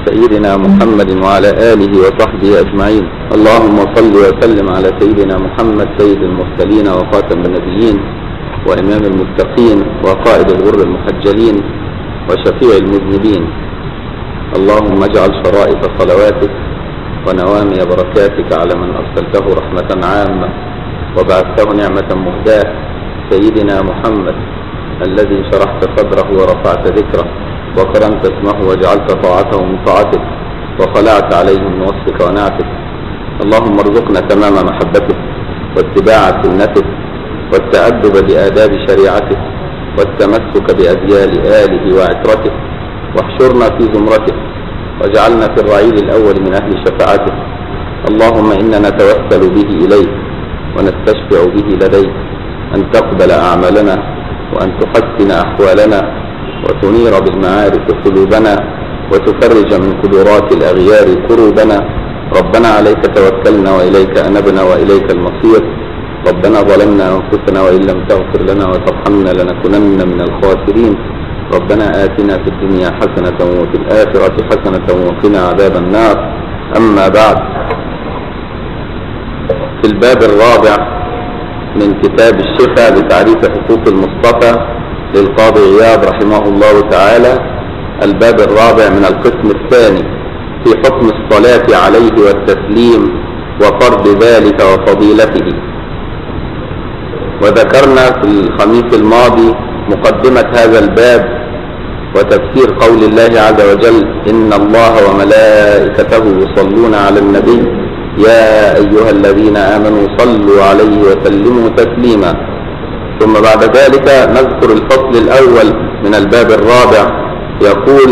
سيدنا محمد وعلى آله وصحبه أجمعين اللهم صل وسلم على سيدنا محمد سيد المرسلين وخاتم النبيين وإمام المتقين وقائد الغر المحجلين وشفيع المذنبين اللهم اجعل شرائط صلواتك ونوامي بركاتك على من أرسلته رحمة عامة وبعثته نعمة مهداة سيدنا محمد الذي شرحت صدره ورفعت ذكره وكرمت اسمه وجعلت طاعته من طاعتك وخلعت عليه من وصفك ونعتك اللهم ارزقنا تمام محبته واتباع سنته والتأدب بآداب شريعته والتمسك بأديال آله وعترته واحشرنا في زمرته واجعلنا في الرعيل الأول من أهل شفاعته اللهم إنا نتوسل به إليك ونستشفع به لديك أن تقبل أعمالنا وأن تحسن أحوالنا وتنير بالمعارف قلوبنا وتفرج من قدرات الأغيار كروبنا ربنا عليك توكلنا وإليك أنبنا وإليك المصير ربنا ظلمنا أنفسنا وإن لم تغفر لنا وترحمنا لنكونن من الخاسرين ربنا آتنا في الدنيا حسنة وفي الآخرة حسنة وقنا عذاب النار أما بعد في الباب الرابع من كتاب الشفاء بتعريف حقوق المصطفى للقاضي عياض رحمه الله تعالى الباب الرابع من القسم الثاني في حكم الصلاة عليه والتسليم وفرض ذلك وفضيلته وذكرنا في الخميس الماضي مقدمة هذا الباب وتفسير قول الله عز وجل إن الله وملائكته يصلون على النبي يا أيها الذين آمنوا صلوا عليه وسلموا تسليما ثم بعد ذلك نذكر الفصل الأول من الباب الرابع يقول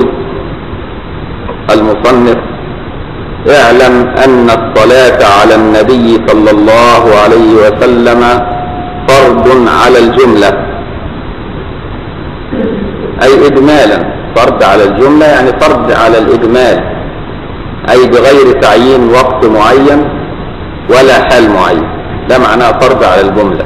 المصنف اعلم أن الصلاة على النبي صلى الله عليه وسلم فرض على الجملة أي إجمالا فرض على الجملة يعني فرض على الإجمال أي بغير تعيين وقت معين ولا حال معين ده معناه فرض على الجملة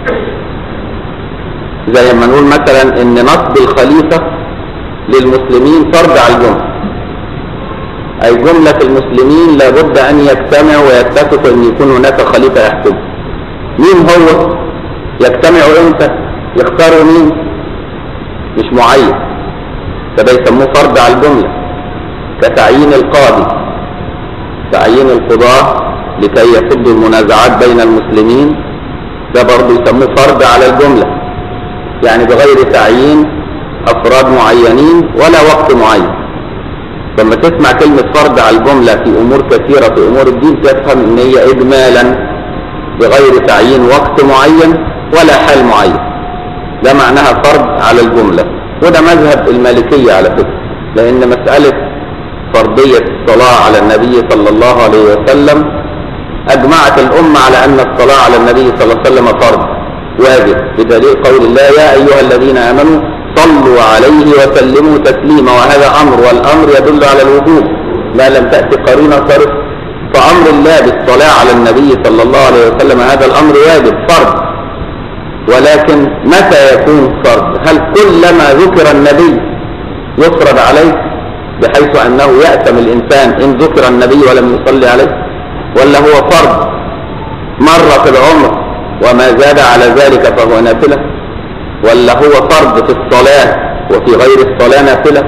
زي ما نقول مثلا ان نصب الخليفة للمسلمين فرض على الجملة أي جملة المسلمين لابد أن يجتمعوا ويتفقوا أن يكون هناك خليفة يحكم مين هو يجتمعوا امتى يختاروا مين مش معين فده يسموه فرض على الجملة كتعيين القاضي تعيين القضاة لكي يسدوا المنازعات بين المسلمين ده برضه يسموه فرض على الجملة يعني بغير تعيين أفراد معينين ولا وقت معين لما تسمع كلمة فرض على الجملة في أمور كثيرة في أمور الدين تفهم إن هي إجمالا بغير تعيين وقت معين ولا حال معين ده معناها فرض على الجملة وده مذهب المالكية على فكرة لأن مسألة فرضية الصلاة على النبي صلى الله عليه وسلم أجمعت الأمة على أن الصلاة على النبي صلى الله عليه وسلم فرض واجب بدليل قول الله يا أيها الذين آمنوا صلوا عليه وسلموا تسليما وهذا أمر والأمر يدل على الوجوب ما لم تأتي قرينة صرف فأمر الله بالصلاة على النبي صلى الله عليه وسلم هذا الأمر واجب فرض ولكن متى يكون فرض هل كلما ذكر النبي يفرض عليه بحيث أنه يأتم الإنسان إن ذكر النبي ولم يصلي عليه ولا هو فرض مرة في العمر وما زاد على ذلك فهو نافلة ولا هو فرض في الصلاة وفي غير الصلاة نافلة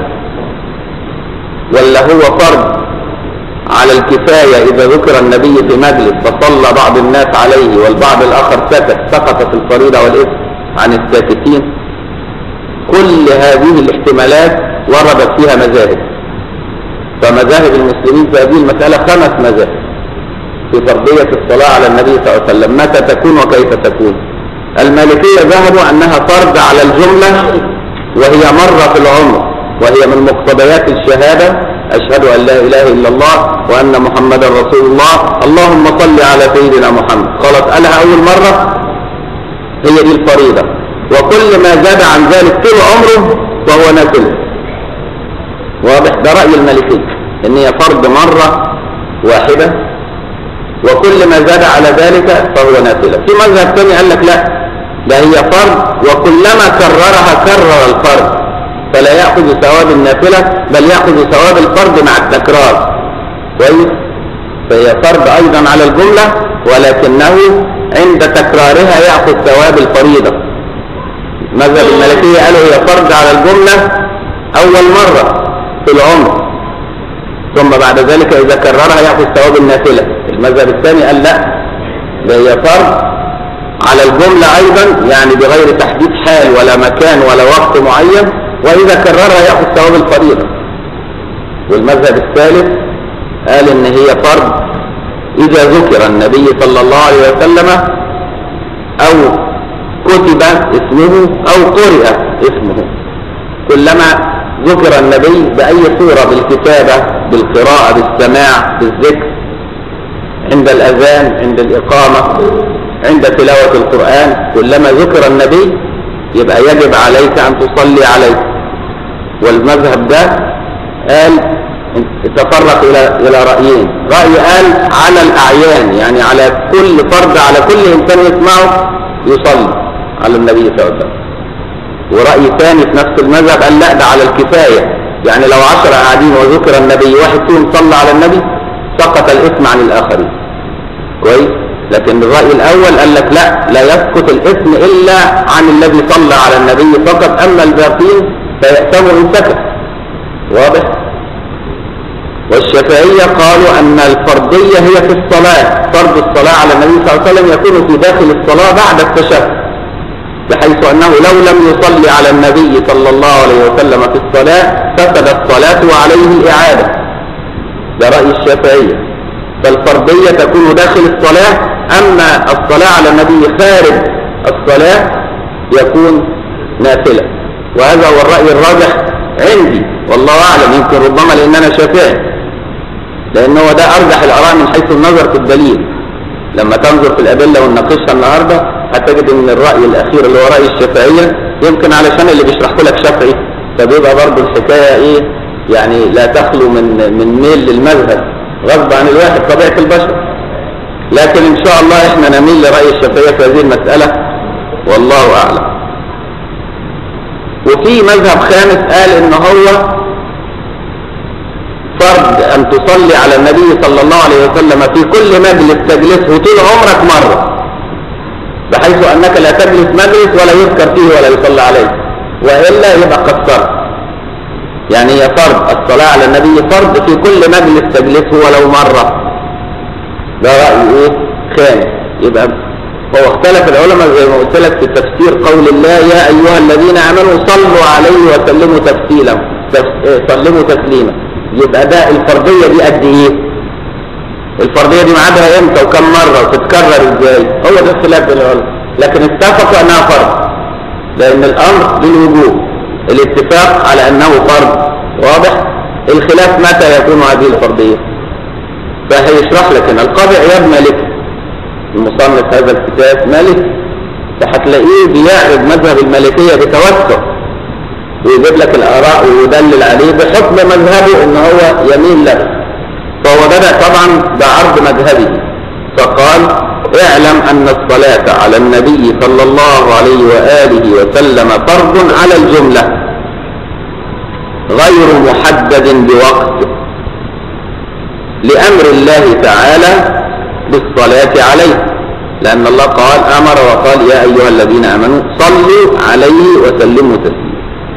ولا هو فرض على الكفاية إذا ذكر النبي في مجلس فصلى بعض الناس عليه والبعض الآخر سكت سقطت الفريضة والإثم عن الساكتين كل هذه الاحتمالات وردت فيها مذاهب فمذاهب المسلمين في هذه المسألة خمس مذاهب في فرضية الصلاة على النبي صلى الله عليه وسلم متى تكون وكيف تكون المالكية ذهبوا أنها فرض على الجملة وهي مرة في العمر وهي من مقتضيات الشهادة أشهد أن لا إله إلا الله وأن محمدا رسول الله اللهم صل على سيدنا محمد خلاص قالها أول مرة هي دي الفريضة وكل ما زاد عن ذلك طول عمره فهو نافل واضح ده رأي المالكية إن هي فرض مرة واحدة وكل ما زاد على ذلك فهو نافلة في مذهب ثاني قال لك لا ده هي فرض وكلما كررها كرر الفرض فلا يأخذ ثواب النافلة بل يأخذ ثواب الفرض مع التكرار كويس فهي فرض أيضا على الجملة ولكنه عند تكرارها يأخذ ثواب الفريضة مذهب الملكية قالوا هي فرض على الجملة أول مرة في العمر ثم بعد ذلك إذا كررها يأخذ ثواب النافلة المذهب الثاني قال لا ده هي فرض على الجملة أيضا يعني بغير تحديد حال ولا مكان ولا وقت معين وإذا كررها يأخذ ثواب الفريضة والمذهب الثالث قال إن هي فرض إذا ذكر النبي صلى الله عليه وسلم أو كتب اسمه أو قرئ اسمه كلما ذكر النبي بأي صورة بالكتابة بالقراءة بالسماع بالذكر عند الأذان عند الإقامة عند تلاوة القرآن كلما ذكر النبي يبقى يجب عليك أن تصلي عليه والمذهب ده قال تفرق إلى إلى رأيين رأي قال على الأعيان يعني على كل فرد على كل إنسان يسمعه يصلي على النبي صلى الله عليه وسلم ورأي ثاني في نفس المذهب قال لا ده على الكفاية يعني لو عشرة قاعدين وذكر النبي واحد فيهم صلى على النبي سقط الإثم عن الآخرين كويس لكن الرأي الأول قال لك لا لا يسقط الإثم إلا عن الذي صلى على النبي فقط أما الباقين فيأتموا إن سكت واضح والشافعية قالوا أن الفرضية هي في الصلاة فرض الصلاة على النبي صلى الله عليه وسلم يكون في داخل الصلاة بعد التشهد بحيث أنه لو لم يصلي على النبي صلى الله عليه وسلم في الصلاة فسدت الصلاة وعليه الإعادة ده رأي الشافعية فالفرضية تكون داخل الصلاة أما الصلاة على النبي خارج الصلاة يكون نافلة وهذا هو الرأي الراجح عندي والله أعلم يمكن ربما لأن أنا شافعي لأن هو ده أرجح الآراء من حيث النظر في الدليل لما تنظر في الأدلة ونناقشها النهاردة هتجد ان الرأي الأخير اللي هو رأي الشافعية يمكن علشان اللي بيشرحه لك شافعي فبيبقى برضه الحكاية ايه يعني لا تخلو من من ميل للمذهب غصب عن الواحد طبيعة البشر لكن ان شاء الله احنا نميل لرأي الشافعية في هذه المسألة والله أعلم وفي مذهب خامس قال ان هو فرض ان تصلي على النبي صلى الله عليه وسلم في كل مجلس تجلسه طول عمرك مرة بحيث أنك لا تجلس مجلس ولا يذكر فيه ولا يصلى عليه وإلا يبقى قصرت يعني هي فرض الصلاة على النبي فرض في كل مجلس تجلسه ولو مرة ده رأي إيه خامس يبقى هو اختلف العلماء زي ما قلت لك في تفسير قول الله يا أيها الذين آمنوا صلوا عليه وسلموا تفسيلا سلموا تسليما يبقى ده الفرضية دي قد إيه الفرضية دي ميعادها امتى وكم مرة وتتكرر ازاي هو ده اختلاف بين العلماء لكن اتفقوا انها فرض لان الامر للوجوب الاتفاق على انه فرض واضح الخلاف متى يكون هذه الفرضية فهيشرح لك ان القاضي عياض مالك المصنف هذا الكتاب مالك فهتلاقيه بيعرض مذهب المالكية بتوسع ويجيب لك الاراء ويدلل عليه بحكم مذهبه ان هو يميل له فهو بدأ طبعا بعرض مذهبه فقال اعلم أن الصلاة على النبي صلى الله عليه وآله وسلم فرض على الجملة غير محدد بوقت لأمر الله تعالى بالصلاة عليه لأن الله قال أمر وقال يا أيها الذين آمنوا صلوا عليه وسلموا تسليما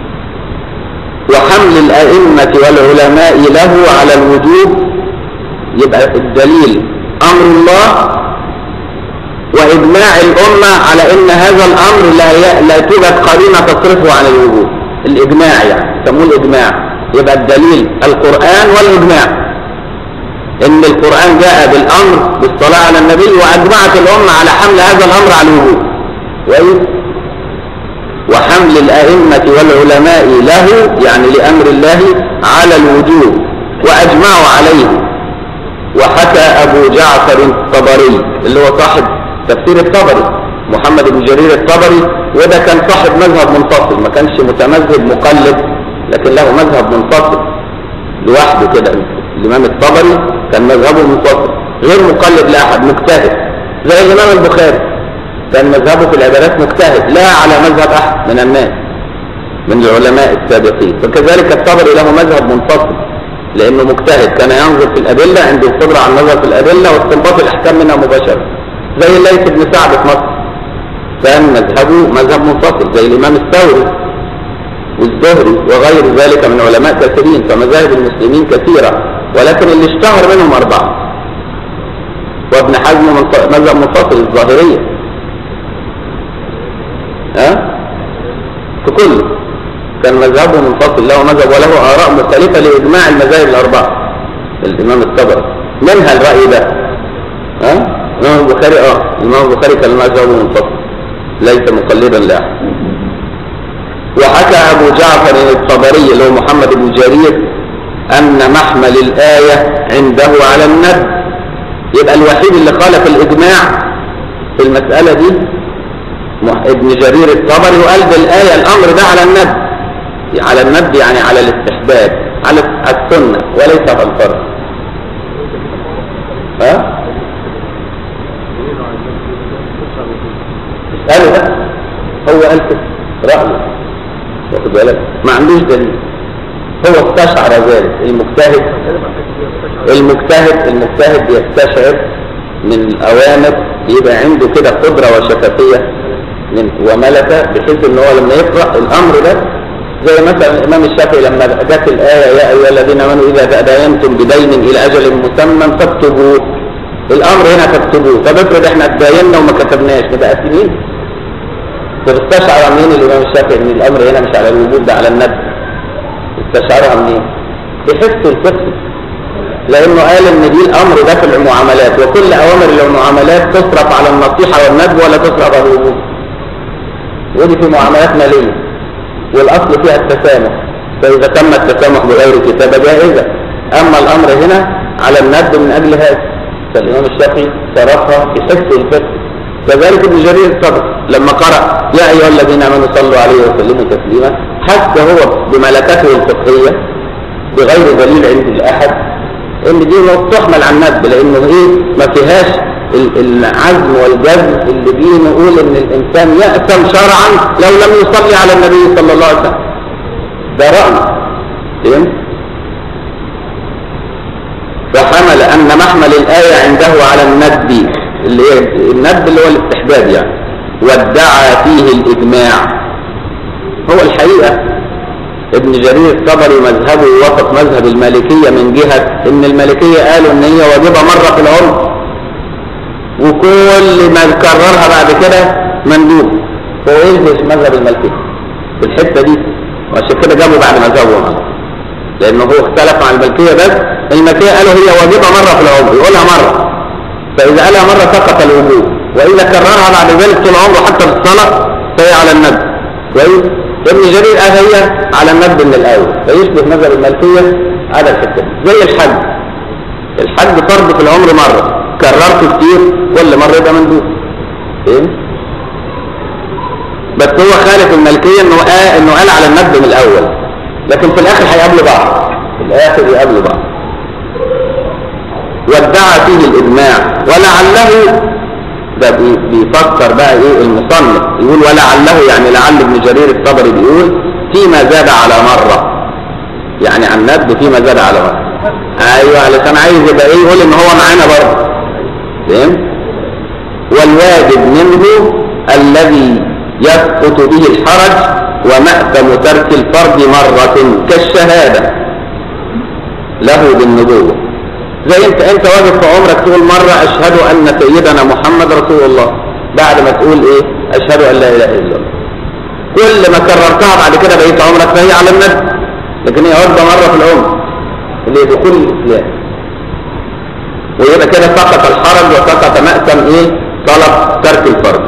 وحمل الأئمة والعلماء له على الوجوب يبقى الدليل أمر الله وإجماع الأمة على أن هذا الأمر لا لا توجد قرينة تصرفه عن الوجود الإجماع يعني يسموه الإجماع يبقى الدليل القرآن والإجماع إن القرآن جاء بالأمر بالصلاة على النبي وأجمعت الأمة على حمل هذا الأمر على الوجود كويس وحمل الأئمة والعلماء له يعني لأمر الله على الوجود وأجمعوا عليه وحكى أبو جعفر الطبري اللي هو صاحب تفسير الطبري محمد بن جرير الطبري وده كان صاحب مذهب منفصل ما كانش متمذهب مقلد لكن له مذهب منفصل لوحده كده الإمام الطبري كان مذهبه منفصل غير مقلد لأحد مجتهد زي الإمام البخاري كان مذهبه في العبادات مجتهد لا على مذهب أحد من الناس من العلماء السابقين فكذلك الطبري له مذهب منفصل لأنه مجتهد كان ينظر في الأدلة عنده القدرة على النظر في الأدلة واستنباط الأحكام منها مباشرة زي الليث بن سعد في مصر كان مذهبه مذهب منفصل زي الإمام الثوري والزهري وغير ذلك من علماء كثيرين فمذاهب المسلمين كثيرة ولكن اللي اشتهر منهم أربعة وابن حزم مذهب منفصل الظاهرية ها في كله كان مذهبه منفصل له مذهب وله آراء مختلفة لإجماع المذاهب الأربعة الإمام الطبري منها الرأي ده ها الإمام البخاري اه الإمام البخاري كان مذهبه منفصل ليس مقلدا لأحد وحكى أبو جعفر الطبري اللي هو محمد بن جرير أن محمل الآية عنده على الند يبقى الوحيد اللي خالف الإجماع في المسألة دي ابن جرير الطبري وقال بالآية الأمر ده على الند على الند يعني على الاستحباب على السنة وليس على الفرض ها؟ قالوا ده هو قال كده رأيه واخد بالك ما عندوش دليل هو استشعر ذلك المجتهد المجتهد المجتهد يستشعر من الأوامر يبقى عنده كده قدرة وشفافية من وملكة بحيث ان هو لما يقرأ الأمر ده زي مثلا الإمام الشافعي لما جت الآية يا أيها الذين آمنوا إذا تداينتم بدين إلى أجل مسمى فاكتبوه الأمر هنا فاكتبوه طب افرض احنا اتداينا وما كتبناش نبقى سنين تستشعر منين الإمام الشافعي ان الأمر هنا مش على الوجود ده على الندب استشعرها منين بحس الفقه لأنه قال ان دي الأمر ده في المعاملات وكل أوامر المعاملات تصرف على النصيحة والندب ولا تصرف على الوجود ودي في معاملات مالية والأصل فيها التسامح فإذا تم التسامح بغير كتابة جائزة أما الأمر هنا على الندب من أجل هذا فالإمام الشافعي صرفها بحس الفقه كذلك ابن جرير الصدق لما قرأ يا أيها الذين آمنوا صلوا عليه وسلموا تسليما حتى هو بملكته الفقهية بغير دليل عند الأحد إن دي تحمل عن الندب لأنه إيه ما فيهاش العزم والجزم اللي بيه نقول إن الإنسان يأثم شرعا لو لم يصلي على النبي صلى الله عليه وسلم ده رأي فهمت؟ فحمل أن محمل الآية عنده على الندب اللي هي الند اللي هو الاستحباب يعني وادعى فيه الإجماع هو الحقيقة ابن جرير الطبري مذهبه وسط مذهب المالكية من جهة ان المالكية قالوا ان هي واجبة مرة في العمر وكل ما نكررها بعد كده مندوب هو يلبس مذهب المالكية في الحتة دي وعشان كده جابوا بعد مذهبهم لانه هو اختلف مع المالكية بس المالكية قالوا هي واجبة مرة في العمر يقولها مرة فإذا قالها مرة سقط الوجوب وإذا كررها بعد ذلك طول عمره حتى في الصلاة فهي على الندب كويس ابن جرير قال هي على الندب من الأول فيشبه مذهب المالكية على الحكم زي الحج الحج فرض في العمر مرة كررته كتير كل مرة يبقى مندوب فين؟ بس هو خالف الملكية انه قال انه قال على الندب من الاول لكن في الاخر هيقابلوا بعض في الاخر يقابلوا بعض وادعى فيه الإجماع ولعله ده بيفكر بقى ايه المصنف يقول ولعله يعني لعل ابن جرير الطبري بيقول فيما زاد على مرة يعني عن ند فيما زاد على مرة ايوه علشان عايز يبقى ايه يقول ان هو معانا برضه فاهم والواجب منه الذي يسقط به الحرج ومأثم ترك الفرض مرة كالشهادة له بالنبوة زي انت انت واقف في عمرك تقول مرة اشهد ان سيدنا محمد رسول الله بعد ما تقول ايه اشهد ان لا اله الا الله كل ما كررتها بعد كده بقيت عمرك فهي على النبي لكن هي واخده مرة في العمر اللي هي دخول الاسلام ويبقى كده سقط الحرج وسقط مأسم ايه طلب ترك الفرض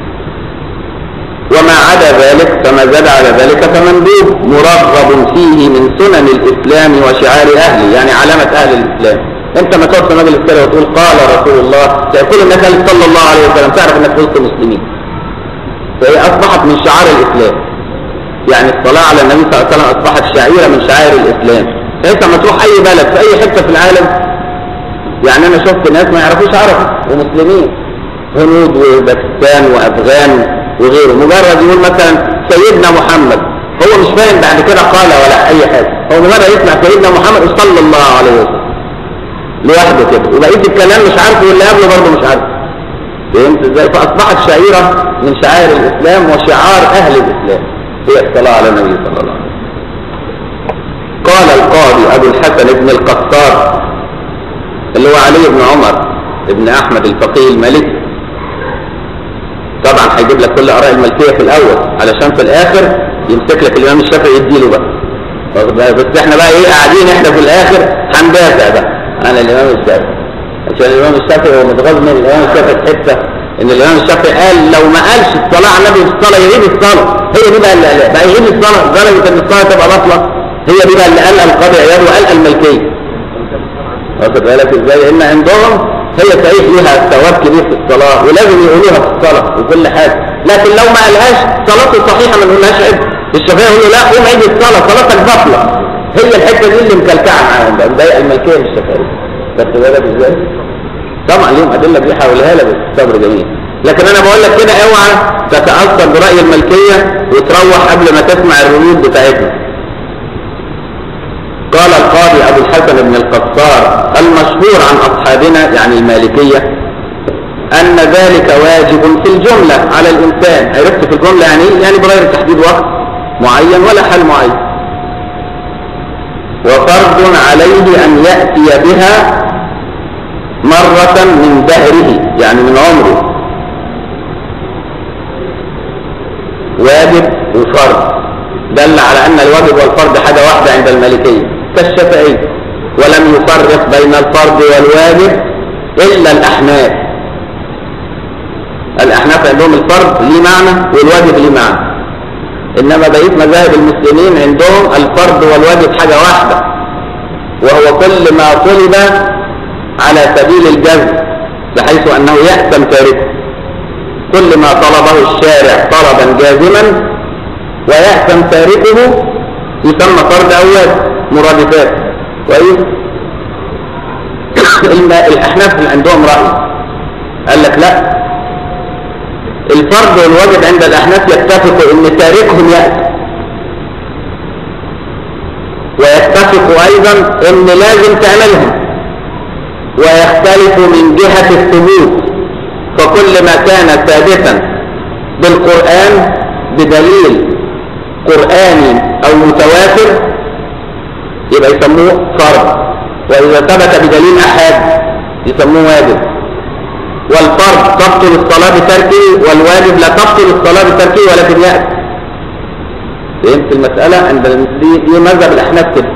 وما عدا ذلك فما زاد على ذلك فمندوب مرغب فيه من سنن الإسلام وشعار أهله يعني علامة أهل الإسلام انت ما تقعد في مجلس كده وتقول قال رسول الله تقول انك صلى الله عليه وسلم تعرف انك وسط مسلمين فهي اصبحت من شعار الاسلام يعني الصلاة على النبي صلى الله عليه وسلم اصبحت شعيرة من شعائر الاسلام فانت ما تروح اي بلد في اي حتة في العالم يعني انا شفت ناس ما يعرفوش عرب ومسلمين هنود وباكستان وافغان وغيره مجرد يقول مثلا سيدنا محمد هو مش فاهم بعد كده قال ولا اي حاجه هو مجرد يسمع سيدنا محمد صلى الله عليه وسلم لوحده كده وبقيه الكلام مش عارفه واللي قبله برضه مش عارفه فهمت ازاي فاصبحت شعيره من شعائر الاسلام وشعار اهل الاسلام هي الصلاه على النبي صلى الله عليه وسلم قال القاضي ابو الحسن بن القطار اللي هو علي بن عمر ابن احمد الفقيه المالكي طبعا هيجيب لك كل اراء الملكيه في الاول علشان في الاخر يمسك لك الامام الشافعي يديله بقى واخد بالك؟ بس احنا بقى ايه قاعدين احنا في الاخر هندافع بقى عن الامام الشافعي عشان الامام الشافعي هو متغاظ من الامام الشافعي في حته ان الامام الشافعي قال لو ما قالش الصلاه على النبي في الصلاه يعيد الصلاه هي دي بقى اللي قالها بقى يعيد الصلاه لدرجه ان الصلاه تبقى باطله هي دي بقى اللي قالها القاضي عياض وقال الملكيه واخد بالك ازاي لان عندهم هي صحيح ليها ثواب كبير في الصلاه ولازم يقولوها في الصلاه وكل حاجه لكن لو ما قالهاش صلاته صحيحه ما نقولهاش عيب الشافعي يقول له لا قوم عيد الصلاه صلاتك باطله هي الحته دي اللي مكلكعه معاهم بقى مضايقه الملكيه مش الشافعي خدت بالك ازاي؟ طبعا ليهم ادله دي هقولها لك بس صبر جميل لكن انا بقول لك كده اوعى تتاثر براي الملكيه وتروح قبل ما تسمع الردود بتاعتنا قال القاضي ابو الحسن بن القطار المشهور عن اصحابنا يعني المالكيه ان ذلك واجب في الجمله على الانسان عرفت في الجمله يعني ايه؟ يعني بغير تحديد وقت معين ولا حال معين وفرض عليه ان ياتي بها مرة من دهره يعني من عمره واجب وفرض دل على ان الواجب والفرض حاجة واحدة عند المالكية كالشافعي ولم يفرق بين الفرض والواجب الا الاحناف الاحناف عندهم الفرض ليه معنى والواجب ليه معنى انما بقية مذاهب المسلمين عندهم الفرض والواجب حاجة واحدة وهو كل ما طلب على سبيل الجزم بحيث انه يأثم تاركه كل ما طلبه الشارع طلبا جازما ويأثم تاركه يسمى فرض او واجب مرادفات كويس الاحناف اللي عندهم رأي قال لك لا الفرض والواجب عند الاحناف يتفقوا ان تاركهم يأثم ويتفقوا ايضا ان لازم تعملهم ويختلف من جهة الثبوت فكل ما كان ثابتا بالقرآن بدليل قرآني أو متواتر يبقى يسموه فرض وإذا ثبت بدليل أحاد يسموه واجب والفرض تبطل الصلاة بتركه والواجب لا تبطل الصلاة بتركه ولكن يأتي فهمت المسألة عند دي, دي مذهب الأحناف كده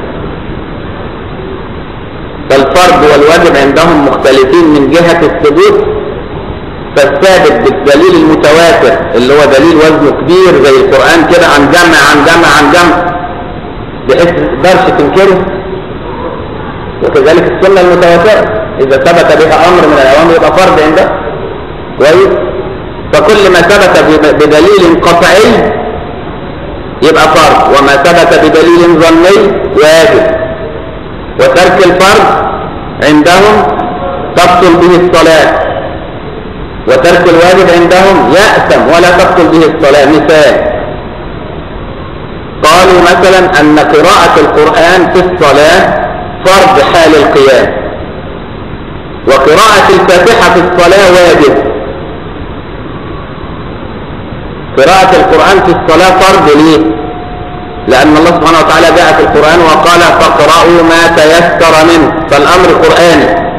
فالفرض والواجب عندهم مختلفين من جهة الثبوت فالثابت بالدليل المتواتر اللي هو دليل وزنه كبير زي القرآن كده عن جمع عن جمع عن جمع بحيث تقدرش تنكره وكذلك السنة المتواترة إذا ثبت بها أمر من الأوامر يبقى فرض عنده كويس فكل ما ثبت بدليل قطعي يبقى فرض وما ثبت بدليل ظني واجب وترك الفرض عندهم تبطل به الصلاة وترك الواجب عندهم يأثم ولا تبطل به الصلاة مثال قالوا مثلا أن قراءة القرآن في الصلاة فرض حال القيام وقراءة الفاتحة في الصلاة واجب قراءة القرآن في الصلاة فرض ليه لأن الله سبحانه وتعالى جاء في القرآن وقال فاقرأوا ما تيسر منه فالأمر قرآني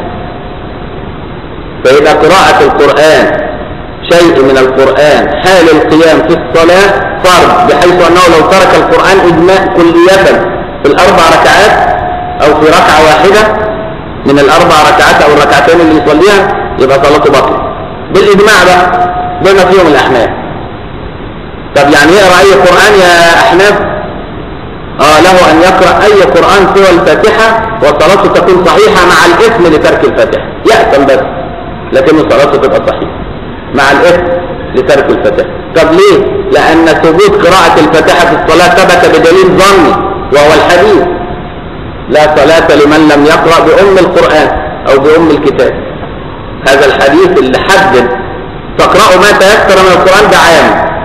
فإذا قراءة القرآن شيء من القرآن حال القيام في الصلاة فرض بحيث أنه لو ترك القرآن إجماع كلية في الأربع ركعات أو في ركعة واحدة من الأربع ركعات أو الركعتين اللي يصليها يبقى صلاته باطلة بالإجماع بقى بما فيهم الأحناف طب يعني يقرأ أي قرآن يا أحناف آه له أن يقرأ أي قرآن سوى الفاتحة وصلاته تكون صحيحة مع الإثم لترك الفاتحة يأتم بس لكن صلاته تبقى صحيحة مع الإثم لترك الفاتحة طب ليه؟ لأن ثبوت قراءة الفاتحة في الصلاة ثبت بدليل ظني وهو الحديث لا صلاة لمن لم يقرأ بأم القرآن أو بأم الكتاب هذا الحديث اللي حدد تقرأوا ما تيسر من القرآن ده عام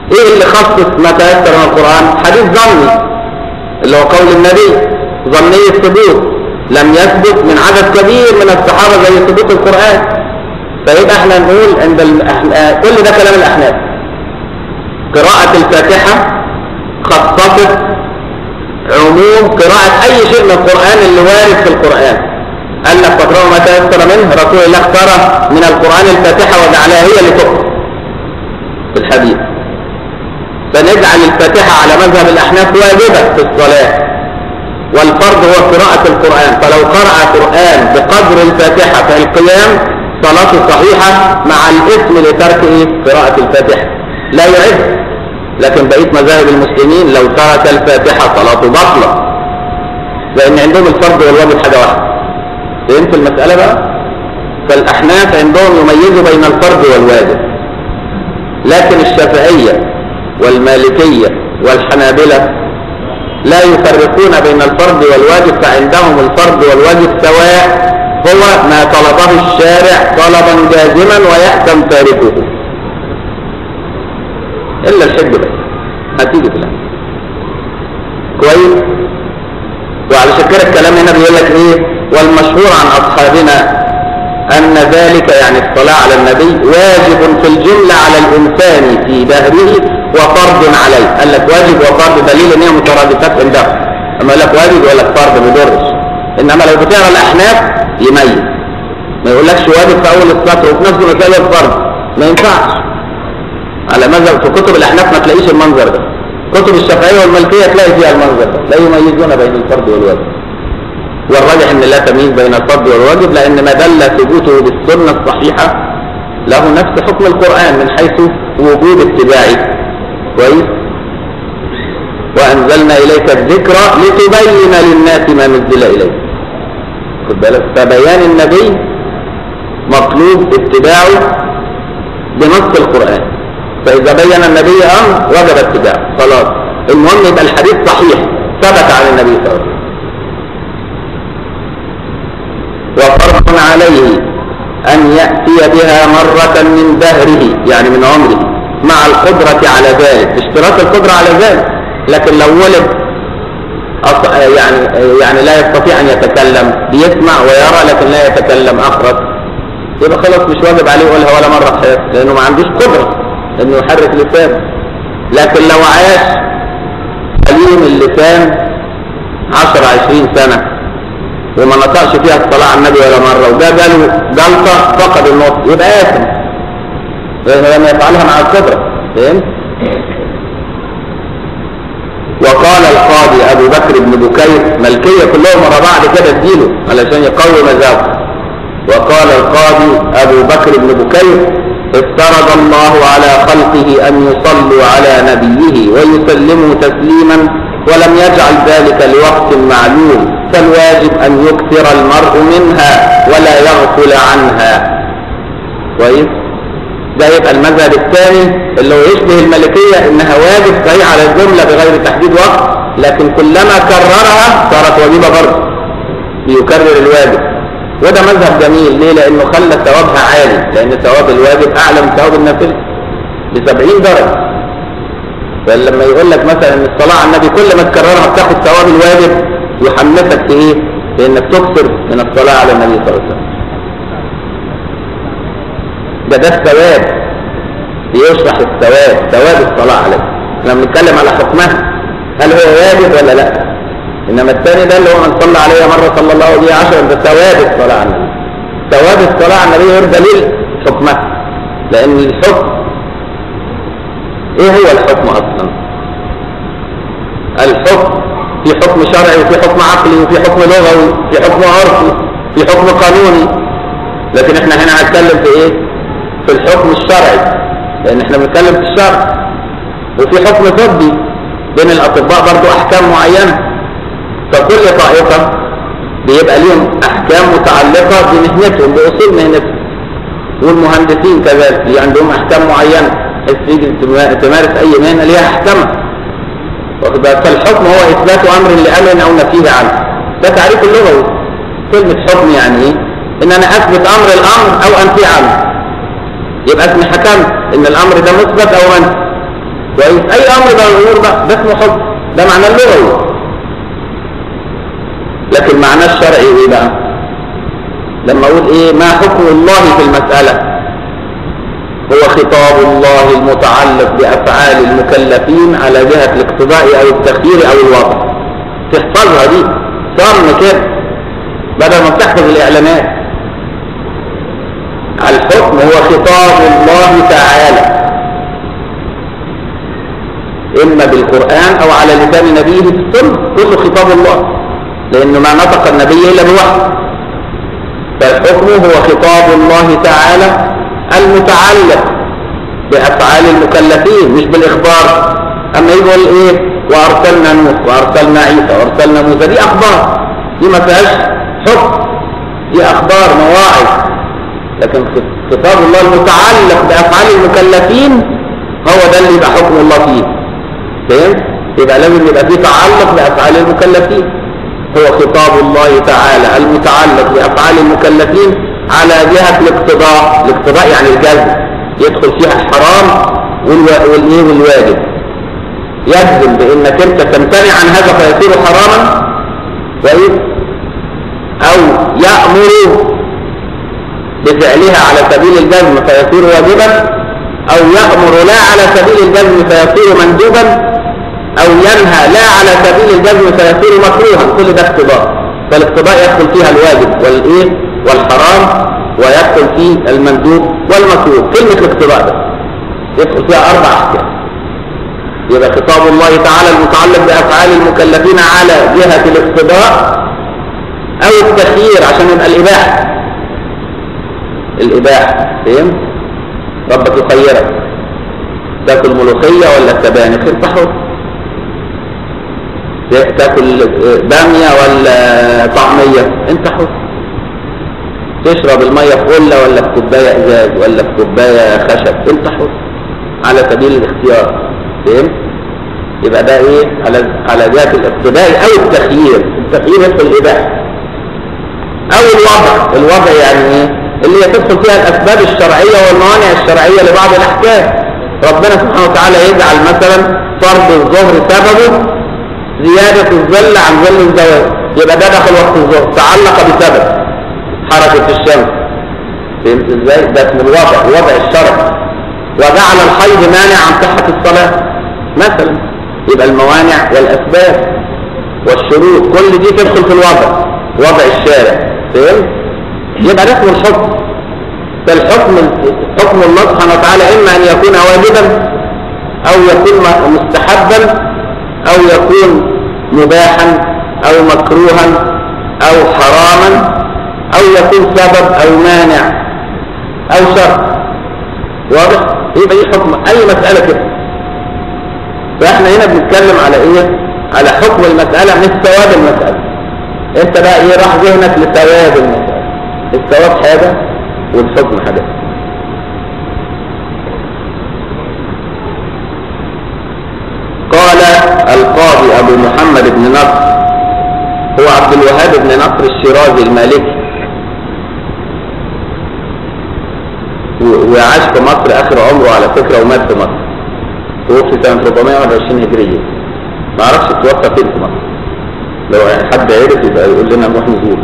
ايه اللي خصص ما تيسر من القرآن حديث ظني اللي هو قول النبي ظني الثبوت لم يثبت من عدد كبير من الصحابة زي ثبوت القرآن فيبقى احنا نقول عند الأحنا... كل ده كلام الأحناف قراءة الفاتحة خصصت عموم قراءة أي شيء من القرآن اللي وارد في القرآن قال لك فاقرأوا ما تيسر منه رسول الله اختار من القرآن الفاتحة وجعلها هي اللي تقرأ في الحديث فنجعل الفاتحة على مذهب الأحناف واجبة في الصلاة والفرض هو قراءة القرآن فلو قرأ قرآن بقدر الفاتحة في القيام صلاته صحيحة مع الاسم لترك إيه؟ قراءة الفاتحة لا يعد لكن بقية مذاهب المسلمين لو ترك الفاتحة صلاته بطلة لأن عندهم الفرض والواجب حاجة واحدة فهمت المسألة بقى؟ فالأحناف عندهم يميزوا بين الفرض والواجب لكن الشافعية والمالكية والحنابلة لا يفرقون بين الفرض والواجب فعندهم الفرض والواجب سواء هو ما طلبه الشارع طلبا جازما ويأتم تاركه إلا الحج بس هتيجي في الأمر كويس وعلى كده الكلام هنا بيقول لك ايه والمشهور عن أصحابنا أن ذلك يعني الصلاة على النبي واجب في الجملة على الإنسان في دهره وفرض عليه قال لك واجب وفرض دليل ان هي مترادفات عندهم اما يقول لك واجب يقول لك فرض ما يضرش انما لو بتقرا الاحناف يميز ما يقولكش واجب في اول السطر وفي نفس المسألة فرض ما ينفعش على مذهب في كتب الاحناف ما تلاقيش المنظر ده كتب الشافعية والمالكية تلاقي فيها المنظر ده لا يميزون بين الفرض والواجب والراجح ان لا تمييز بين الفرض والواجب لان ما دل ثبوته بالسنة الصحيحة له نفس حكم القرآن من حيث وجود اتباعه كويس وأنزلنا إليك الذكرى لتبين للناس ما نزل إليك خد بالك فبيان النبي مطلوب اتباعه بنص القرآن فإذا بين النبي أمر وجب اتباعه خلاص المهم يبقى الحديث صحيح ثبت عن النبي صلى الله عليه وسلم وفرض عليه أن يأتي بها مرة من دهره يعني من عمره مع القدرة على ذلك اشتراط القدرة على ذلك لكن لو ولد يعني يعني لا يستطيع أن يتكلم بيسمع ويرى لكن لا يتكلم أخرس يبقى خلاص مش واجب عليه يقولها ولا مرة في حياته لأنه ما عندوش قدرة إنه يحرك لسانه لكن لو عاش سليم اللسان 10 20 سنة وما نطقش فيها الصلاة على النبي ولا مرة وده جاله جلطة فقد النطق يبقى آثم لما يفعلها مع القدرة فهمت؟ وقال القاضي أبو بكر بن بكير ملكية كلهم ورا بعض كده اديله علشان يقوي مذهبه وقال القاضي أبو بكر بن بكير افترض الله على خلقه أن يصلوا على نبيه ويسلموا تسليما ولم يجعل ذلك لوقت معلوم فالواجب أن يكثر المرء منها ولا يغفل عنها كويس ده يبقى المذهب الثاني اللي هو يشبه الملكية انها واجب صحيح على الجملة بغير تحديد وقت لكن كلما كررها صارت واجبة برضه بيكرر الواجب وده مذهب جميل ليه لانه خلى ثوابها عالي لان ثواب الواجب اعلى من ثواب النافله ب 70 درجة فلما يقول لك مثلا ان الصلاة على النبي كل ما تكررها بتاخد ثواب الواجب يحمسك في ايه؟ بانك تكثر من الصلاة على النبي صلى الله عليه وسلم ده ده الثواب بيشرح الثواب ثواب الصلاة عليه احنا بنتكلم على حكمها هل هو واجب ولا لا انما الثاني ده اللي هو من صلى عليه مرة صلى الله عليه عشرا ده ثواب الصلاة على النبي ثواب الصلاة على النبي غير دليل حكمها لان الحكم ايه هو الحكم اصلا الحكم في حكم شرعي وفي حكم عقلي وفي حكم لغوي في حكم عرفي في حكم قانوني لكن احنا هنا هنتكلم في ايه في الحكم الشرعي لان احنا بنتكلم في الشرع وفي حكم طبي بين الاطباء برضو احكام معينة فكل طائفة بيبقى ليهم احكام متعلقة بمهنتهم باصول مهنتهم والمهندسين كذلك اللي عندهم احكام معينة بس تيجي تمارس اي مهنة ليها احكامها فالحكم هو اثبات امر لامر او نفيه عنه ده تعريف اللغوي كلمة حكم يعني ايه ان انا اثبت امر الامر او انفي عنه يبقى اسمي حكمت ان الامر ده مثبت او منفي كويس اي امر من الامور بقى ده اسمه حكم ده معناه اللغوي لكن معناه الشرعي ايه بقى لما اقول ايه ما حكم الله في المسألة هو خطاب الله المتعلق بافعال المكلفين على جهة الاقتضاء او التخيير او الوضع تحفظها دي صرم كده بدل ما بتحفظ الاعلانات الحكم هو خطاب الله تعالى اما بالقرآن او على لسان نبيه في السنة كله خطاب الله لانه ما نطق النبي الا بوحي فالحكم هو خطاب الله تعالى المتعلق بافعال المكلفين مش بالاخبار اما يقول ايه وارسلنا نوح وارسلنا عيسى وارسلنا موسى دي اخبار دي ما فيهاش حكم دي اخبار مواعظ لكن خطاب الله المتعلق بافعال المكلفين هو ده اللي يبقى حكم الله فيه فهمت يبقى لازم يبقى فيه تعلق بافعال المكلفين هو خطاب الله تعالى المتعلق بافعال المكلفين على جهة الاقتضاء الاقتضاء يعني الجزم يدخل فيها الحرام والايه والواجب يجزم بانك انت تمتنع عن هذا فيصير حراما كويس او يأمر بفعلها على سبيل الجزم فيصير واجبا او يأمر لا على سبيل الجزم فيصير مندوبا او ينهى لا على سبيل الجزم فيصير مكروها كل ده اقتضاء فالاقتضاء يدخل فيها الواجب والايه والحرام ويدخل فيه المندوب والمكروه كلمة الاقتضاء ده يدخل فيها اربع احكام يبقى خطاب الله تعالى المتعلق بافعال المكلفين على جهة الاقتضاء او التخيير عشان يبقى الاباحة الاباحة فهمت ربك يخيرك تاكل ملوخية ولا سبانخ انت حر تاكل بامية ولا طعمية انت حر تشرب المية في قلة ولا في كوباية ازاز ولا في كوباية خشب انت حر على سبيل الاختيار فهمت يبقى ده ايه على على ذات الاقتداء او التخيير التخيير يدخل الاباحه او الوضع الوضع يعني ايه اللي هي تدخل فيها الاسباب الشرعيه والموانع الشرعيه لبعض الاحكام ربنا سبحانه وتعالى يجعل مثلا فرض الظهر سببه زيادة الظل عن ظل الزواج يبقى ده دخل وقت الظهر تعلق بسبب حركة الشمس فهمت ازاي ده اسمه الوضع الوضع الشرعي وجعل الحيض مانع عن صحة الصلاة مثلا يبقى الموانع والاسباب والشروط كل دي تدخل في الوضع وضع الشارع فهمت يبقى ده اسمه الحكم فالحكم حكم الله سبحانه وتعالى اما ان يكون واجبا او يكون مستحبا او يكون مباحا او مكروها او حراما او يكون سبب او مانع او شرط واضح يبقى دي حكم اي مسألة كده فاحنا هنا بنتكلم على ايه على حكم المسألة مش ثواب المسألة انت بقى ايه راح ذهنك لثواب المسألة الثواب حاجة والحكم حاجة قال القاضي ابو محمد بن نصر هو عبد الوهاب بن نصر الشيرازي المالكي وعاش في مصر اخر عمره على فكرة ومات في مصر توفي سنة 421 هجرية ما اعرفش توفى فين في مصر لو حد عرف يبقى يقول لنا نروح نزور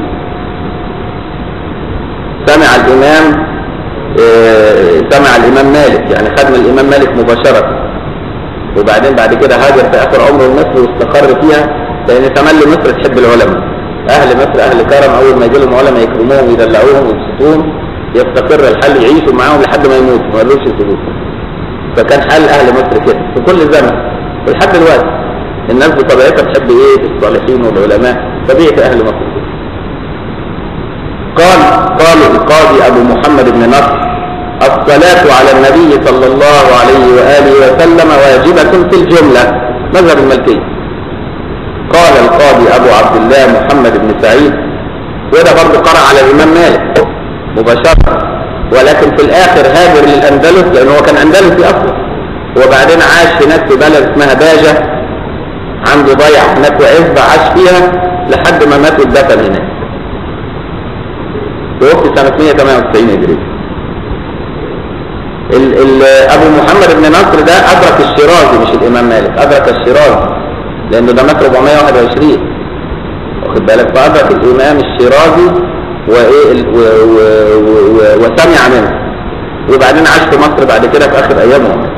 سمع الامام اه سمع الامام مالك يعني خدم الامام مالك مباشرة وبعدين بعد كده هاجر في اخر عمره لمصر واستقر فيها لان تملي مصر تحب العلماء اهل مصر اهل كرم اول ما يجي لهم علماء يكرموهم ويدلعوهم ويبسطوهم يستقر الحال يعيشوا معاهم لحد ما يموتوا ما يقدروش يسيبوه فكان حال اهل مصر كده في كل زمن ولحد دلوقتي الناس بطبيعتها تحب ايه الصالحين والعلماء طبيعه اهل مصر كده قال قال القاضي ابو محمد بن نصر الصلاة على النبي صلى الله عليه وآله وسلم واجبة في الجملة مذهب الملكية قال القاضي أبو عبد الله محمد بن سعيد وده برضه قرأ على الإمام مالك مباشرة ولكن في الآخر هاجر للأندلس لأنه هو كان أندلسي أصلا وبعدين عاش هناك في بلد اسمها باجة عنده ضيع هناك وعزبة عاش فيها لحد ما مات واتدفن هناك توفي سنة 198 هجرية ال ال ابو محمد بن نصر ده ادرك الشيرازي مش الامام مالك ادرك الشيرازي لانه ده مات 421 واخد بالك فادرك الامام الشيرازي وايه ال- و- و- و- و- وسمع منه وبعدين عاش في مصر بعد كده في اخر ايامه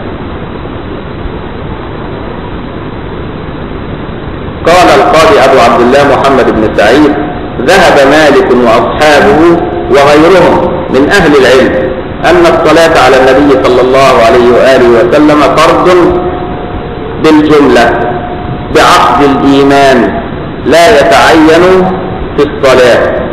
قال القاضي ابو عبد الله محمد بن سعيد ذهب مالك واصحابه وغيرهم من اهل العلم ان الصلاه على النبي صلى الله عليه واله وسلم فرض بالجمله بعقد الايمان لا يتعين في الصلاه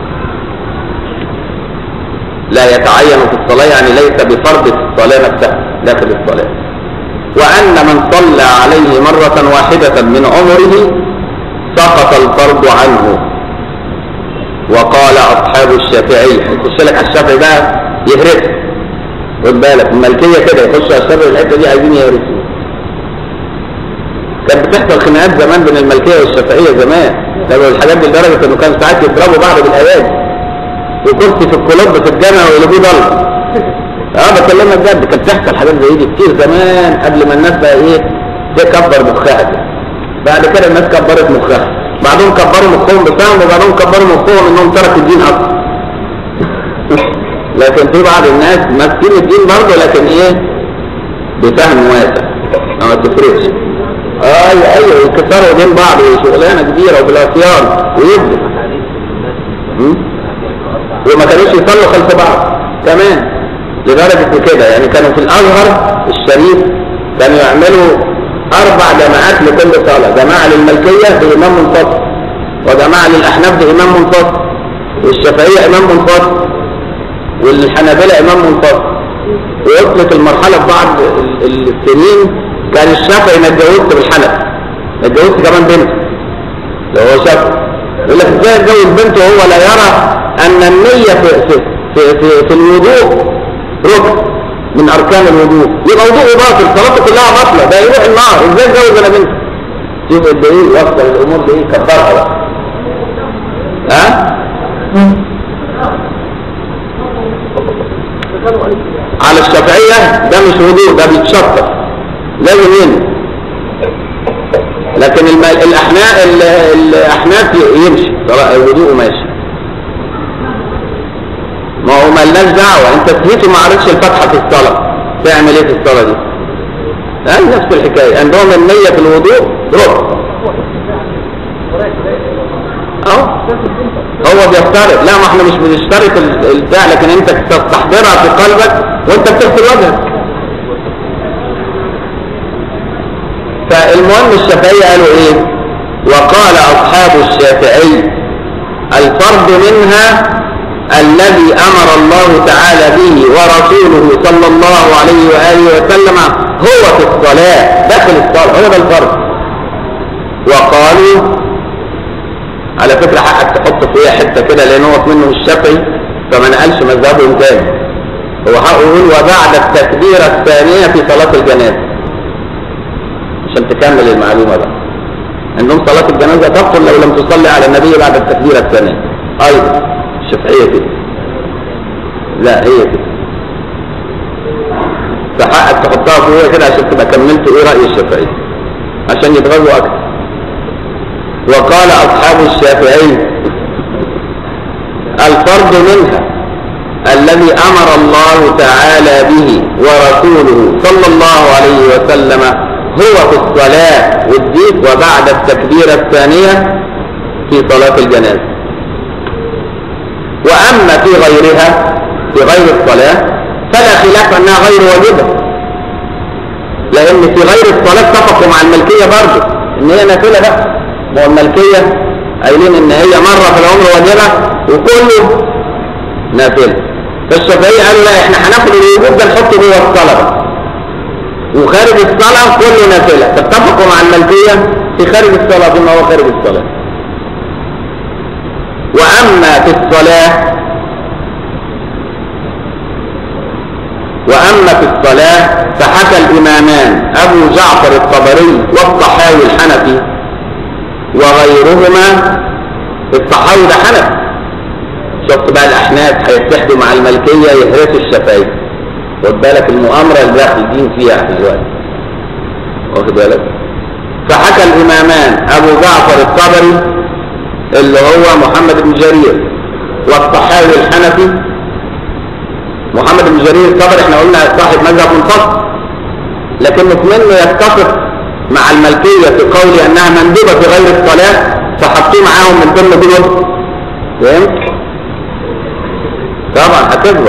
لا يتعين في الصلاه يعني ليس بفرض في الصلاه نفسها داخل الصلاه وأن من صلى عليه مرة واحدة من عمره سقط الفرض عنه وقال أصحاب الشافعي يخش لك على الشافعي بقى يهرس خد بالك الملكية كده يخش على الشافعي الحتة دي عايزين يهرسوا كانت بتحصل خناقات زمان بين الملكية والشافعية زمان لو الحاجات دي لدرجة انه كان ساعات يضربوا بعض بالآيات وكرسي في الكلوب في الجامع ويقلبوه ضلمه اه بكلمك بجد كانت بتحصل حاجات زي دي كتير زمان قبل ما الناس بقى ايه تكبر مخها كده بعد كده الناس كبرت مخها بعضهم كبروا مخهم بفهم وبعضهم كبروا مخهم انهم تركوا الدين اصلا لكن في بعض الناس ماسكين الدين برضه لكن ايه بفهم واسع ما تفرقش ايوه ايوه يكسروا بين بعض وشغلانه كبيره وبالعصيان ويبدو وما كانوش يصلوا خلف بعض كمان لدرجة كده يعني كانوا في الأزهر الشريف كانوا يعملوا أربع جماعات لكل صلاة جماعة للملكية بإمام منفصل وجماعة للأحناف بإمام منفصل والشافعية إمام منفصل والحنابلة إمام منفصل ووصلت المرحلة في بعض ال- السنين كان الشافعي ما اتجوزش بالحنف ما اتجوزش كمان بنت لو هو شافعي يقول لك ازاي اتجوز بنته وهو لا يرى أن النية في في في, في, في الوضوء ركن من اركان الوضوء يبقى وضوءه باطل صلاته كلها باطله ده يروح النار ازاي اتجوز انا بنت شوف قد ايه وصل الامور لايه كبرها بقى ها على الشافعيه ده مش وضوء ده بيتشطر لازم ينزل لكن الم- الاحناف ال- الاحناف يمشي صلاة- وضوءه ماشي ما هو مالناش دعوة انت سهيت وما عرفتش الفتحة في الصلاة تعمل ايه في الصلاة دي قال نفس الحكاية عندهم النية في الوضوء ركن اهو هو بيفترض لا ما احنا مش بنشترط ال- البتاع لكن انت تستحضرها في قلبك وانت بتغسل وجهك فالمهم الشافعية قالوا ايه وقال اصحاب الشافعي الفرض منها الذي امر الله تعالى به ورسوله صلى الله عليه واله وسلم هو في الصلاة داخل الصلاة هو ده الفرض وقالوا على فكرة حقك تحط فيها حتة كده لان هو منه الشافعي فما نقلش مذهبهم تاني هو حقه يقول وبعد التكبيرة الثانية في صلاة الجنازة عشان تكمل المعلومة بقى عندهم صلاة الجنازة تبطل لو لم تصلي على النبي بعد التكبيرة الثانية أيضا الشافعية كده لا هي كده فحقك تحطها فوق كده عشان تبقى كملت ايه رأي الشافعي عشان يتغذوا أكتر وقال أصحاب الشافعي الفرض منها الذي أمر الله تعالى به ورسوله صلى الله عليه وسلم هو في الصلاة والدين وبعد التكبيرة الثانية في صلاة الجنازة وأما في غيرها في غير الصلاة فلا خلاف أنها غير واجبة لأن في غير الصلاة اتفقوا مع الملكية برضه إن هي نافلة بقى ما هو الملكية قايلين إن هي مرة في العمر واجبة وكله نافلة فالشافعية قالوا لا احنا هناخد الوجوب ده نحطه جوه الصلاة بقى وخارج الصلاة كله نافلة فاتفقوا مع الملكية في خارج الصلاة بما هو خارج الصلاة وأما في الصلاة وأما في الصلاة فحكى الإمامان أبو جعفر الطبري والطحاوي الحنفي وغيرهما الطحاوي ده حنفي شفت بقى الأحناف هيتحدوا مع الملكية يهرسوا الشفايف خد بالك المؤامرة اللي داخلين فيها دلوقتي واخد بالك فحكى الإمامان أبو جعفر الطبري اللي هو محمد بن جرير والطحاوي الحنفي محمد بن جرير الطبري احنا قلنا صاحب مذهب منفصل لكنه منه يتفق مع الملكية في قول أنها مندوبة في غير الصلاة فحطوه معاهم من ضمن دول فهمت؟ طبعا هتكبر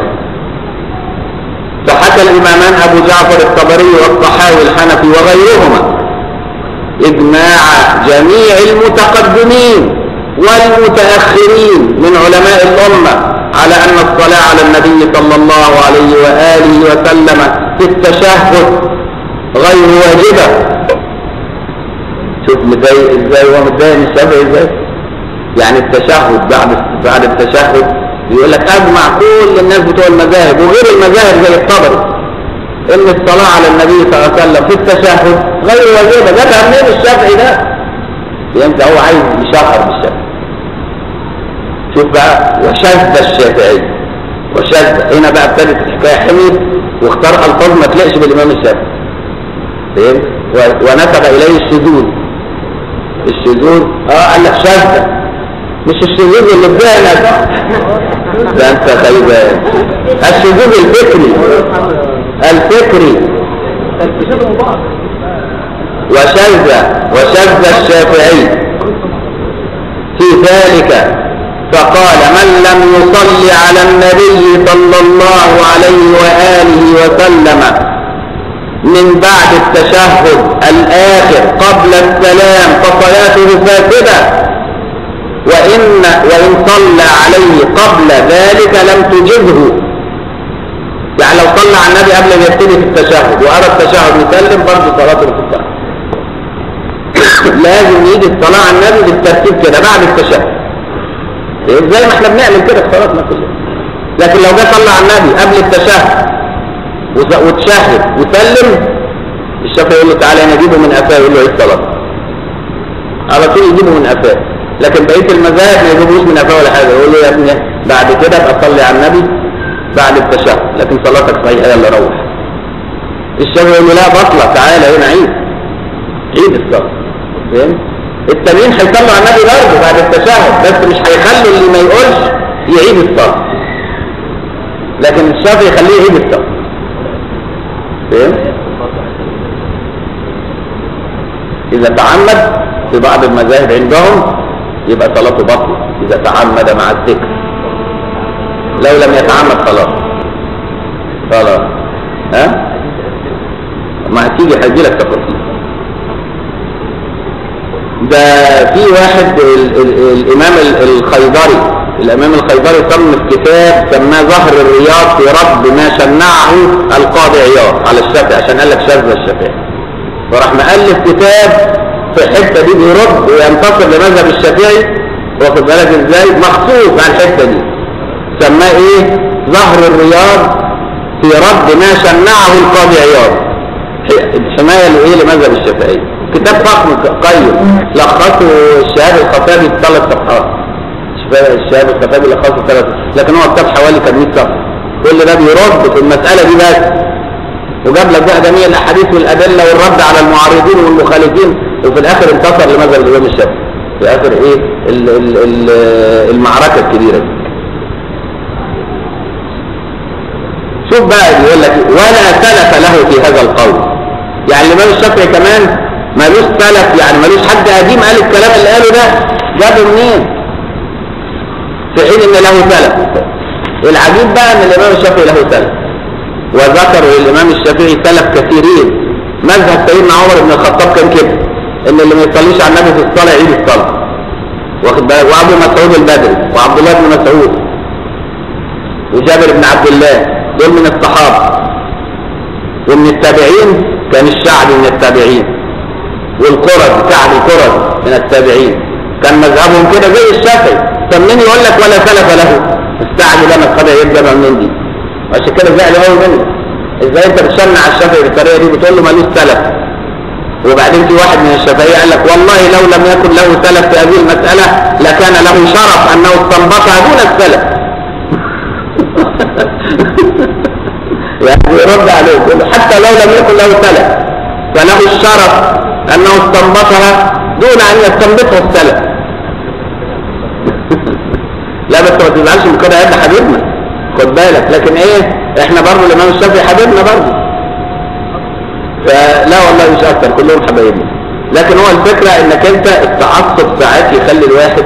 فحكى الإمامان أبو جعفر الطبري والطحاوي الحنفي وغيرهما إجماع جميع المتقدمين والمتأخرين من علماء الأمة على أن الصلاة على النبي صلى الله عليه وآله وسلم في التشهد غير واجبة شوف ازاي ازاي هو متضايق من الشافعي ازاي يعني التشهد بعد بعد التشهد بيقول لك اجمع كل الناس بتوع المذاهب وغير المذاهب زي الطبري ان الصلاه على النبي صلى الله عليه وسلم في التشهد غير واجبه جابها منين الشافعي ده فهمت هو عايز يشهر بالشافعي شوف بقى وشذ الشافعي وشذ هنا بقى ابتدت الحكايه حميد واختار الفاظ ما تلاقش بالامام الشافعي فهمت ونسب اليه الشذوذ الشذوذ اه قال لك شاذة مش الشذوذ اللي بدانا ده انت خيبان الشذوذ الفكري الفكري وشذ وشذ الشافعي في ذلك فقال من لم يصلي على النبي صلى الله عليه وآله وسلم من بعد التشهد الآخر قبل السلام فصلاته فاسدة وإن, وإن صلى عليه قبل ذلك لم تجبه يعني لو صلى على النبي قبل ما يبتدي في التشهد وأرى التشهد يسلم برضه صلاته في لازم يجي الصلاة على النبي بالترتيب كده بعد التشهد زي ما احنا بنعمل كده في صلاتنا كلنا لكن لو جه صلى على النبي قبل التشهد وتشهد وسلم الشافعي يقول له تعالى انا اجيبه من قفاه يقول له ايه الصلاه على طول يجيبه من قفاه لكن بقيه المذاهب ما يجيبوش من قفاه ولا حاجه يقول له يا ابني بعد كده ابقى صلي على النبي بعد التشهد لكن صلاتك صحيحه يلا روح الشافعي يقول له لا بطلة تعالى هنا عيد عيد الصلاه فهمت التانيين هيصلوا على النبي برضه بعد التشهد بس مش هيخلوا اللي ما يقولش يعيد الصلاه لكن الشافعي يخليه يعيد الصلاه فهمت إذا تعمد في بعض المذاهب عندهم يبقى صلاته بطلة إذا تعمد مع الذكر لو لم يتعمد خلاص خلاص ها ما هتيجي هيجي لك تفاصيل ده في واحد ال ال الإمام الخيبري الإمام الخيبري صنف كتاب سماه ظهر الرياض في رد ما شنعه القاضي عياض على الشافعي عشان قال لك شاذ الشافعي فراح مؤلف كتاب في الحته دي بيرد وينتصر لمذهب الشافعي واخد بالك ازاي مخصوص عن الحته دي سماه ايه ظهر الرياض في رد ما شنعه القاضي عياض حمايه لايه لمذهب الشافعي كتاب فخم قيم لخصه الشهاب الخطابي في ثلاث صفحات الشهاب الخطابي لخصه ثلاث لكن هو كتاب حوالي كان 100 صفحه كل ده بيرد في المساله دي بس وجاب لك بقى جميع الاحاديث والادله والرد على المعارضين والمخالفين وفي الاخر انتصر لمذهب الامام الشافعي في اخر ايه ال ال ال المعركه الكبيره دي شوف بقى بيقول لك ولا سلف له في هذا القول يعني الامام الشافعي كمان ملوش سلف يعني ملوش حد قديم قال الكلام اللي قاله ده جابه منين في حين ان له سلف العجيب بقى ان الامام الشافعي له سلف وذكروا للامام الشافعي سلف كثيرين مذهب سيدنا عمر بن الخطاب كان كده ان اللي ما يصليش على النبي في الصلاه يعيد الصلاه واخد بالك وابو مسعود البدري وعبد الله بن مسعود وجابر بن عبد الله دول من الصحابه ومن التابعين كان الشعبي من التابعين والقرز كعب القرز من التابعين كان مذهبهم كده زي الشافعي فمن يقول لك ولا سلف له استعجل لما اتخذ يبدا من دي عشان كده زعل قوي منه ازاي انت بتشنع الشافعي بالطريقه دي بتقول له مالوش سلف وبعدين في واحد من الشافعية قال لك والله لو لم يكن له سلف في هذه المسألة لكان له شرف أنه استنبطها دون السلف يعني يرد عليه يقول حتى لو لم يكن له سلف فله الشرف انه استنبطها دون ان يستنبطها السلف لا بس ما تزعلش من كده يد حبيبنا خد بالك لكن ايه احنا برضه الامام الشافعي حبيبنا برضه فلا والله مش اكتر كلهم حبايبنا لكن هو الفكرة انك انت التعصب ساعات يخلي الواحد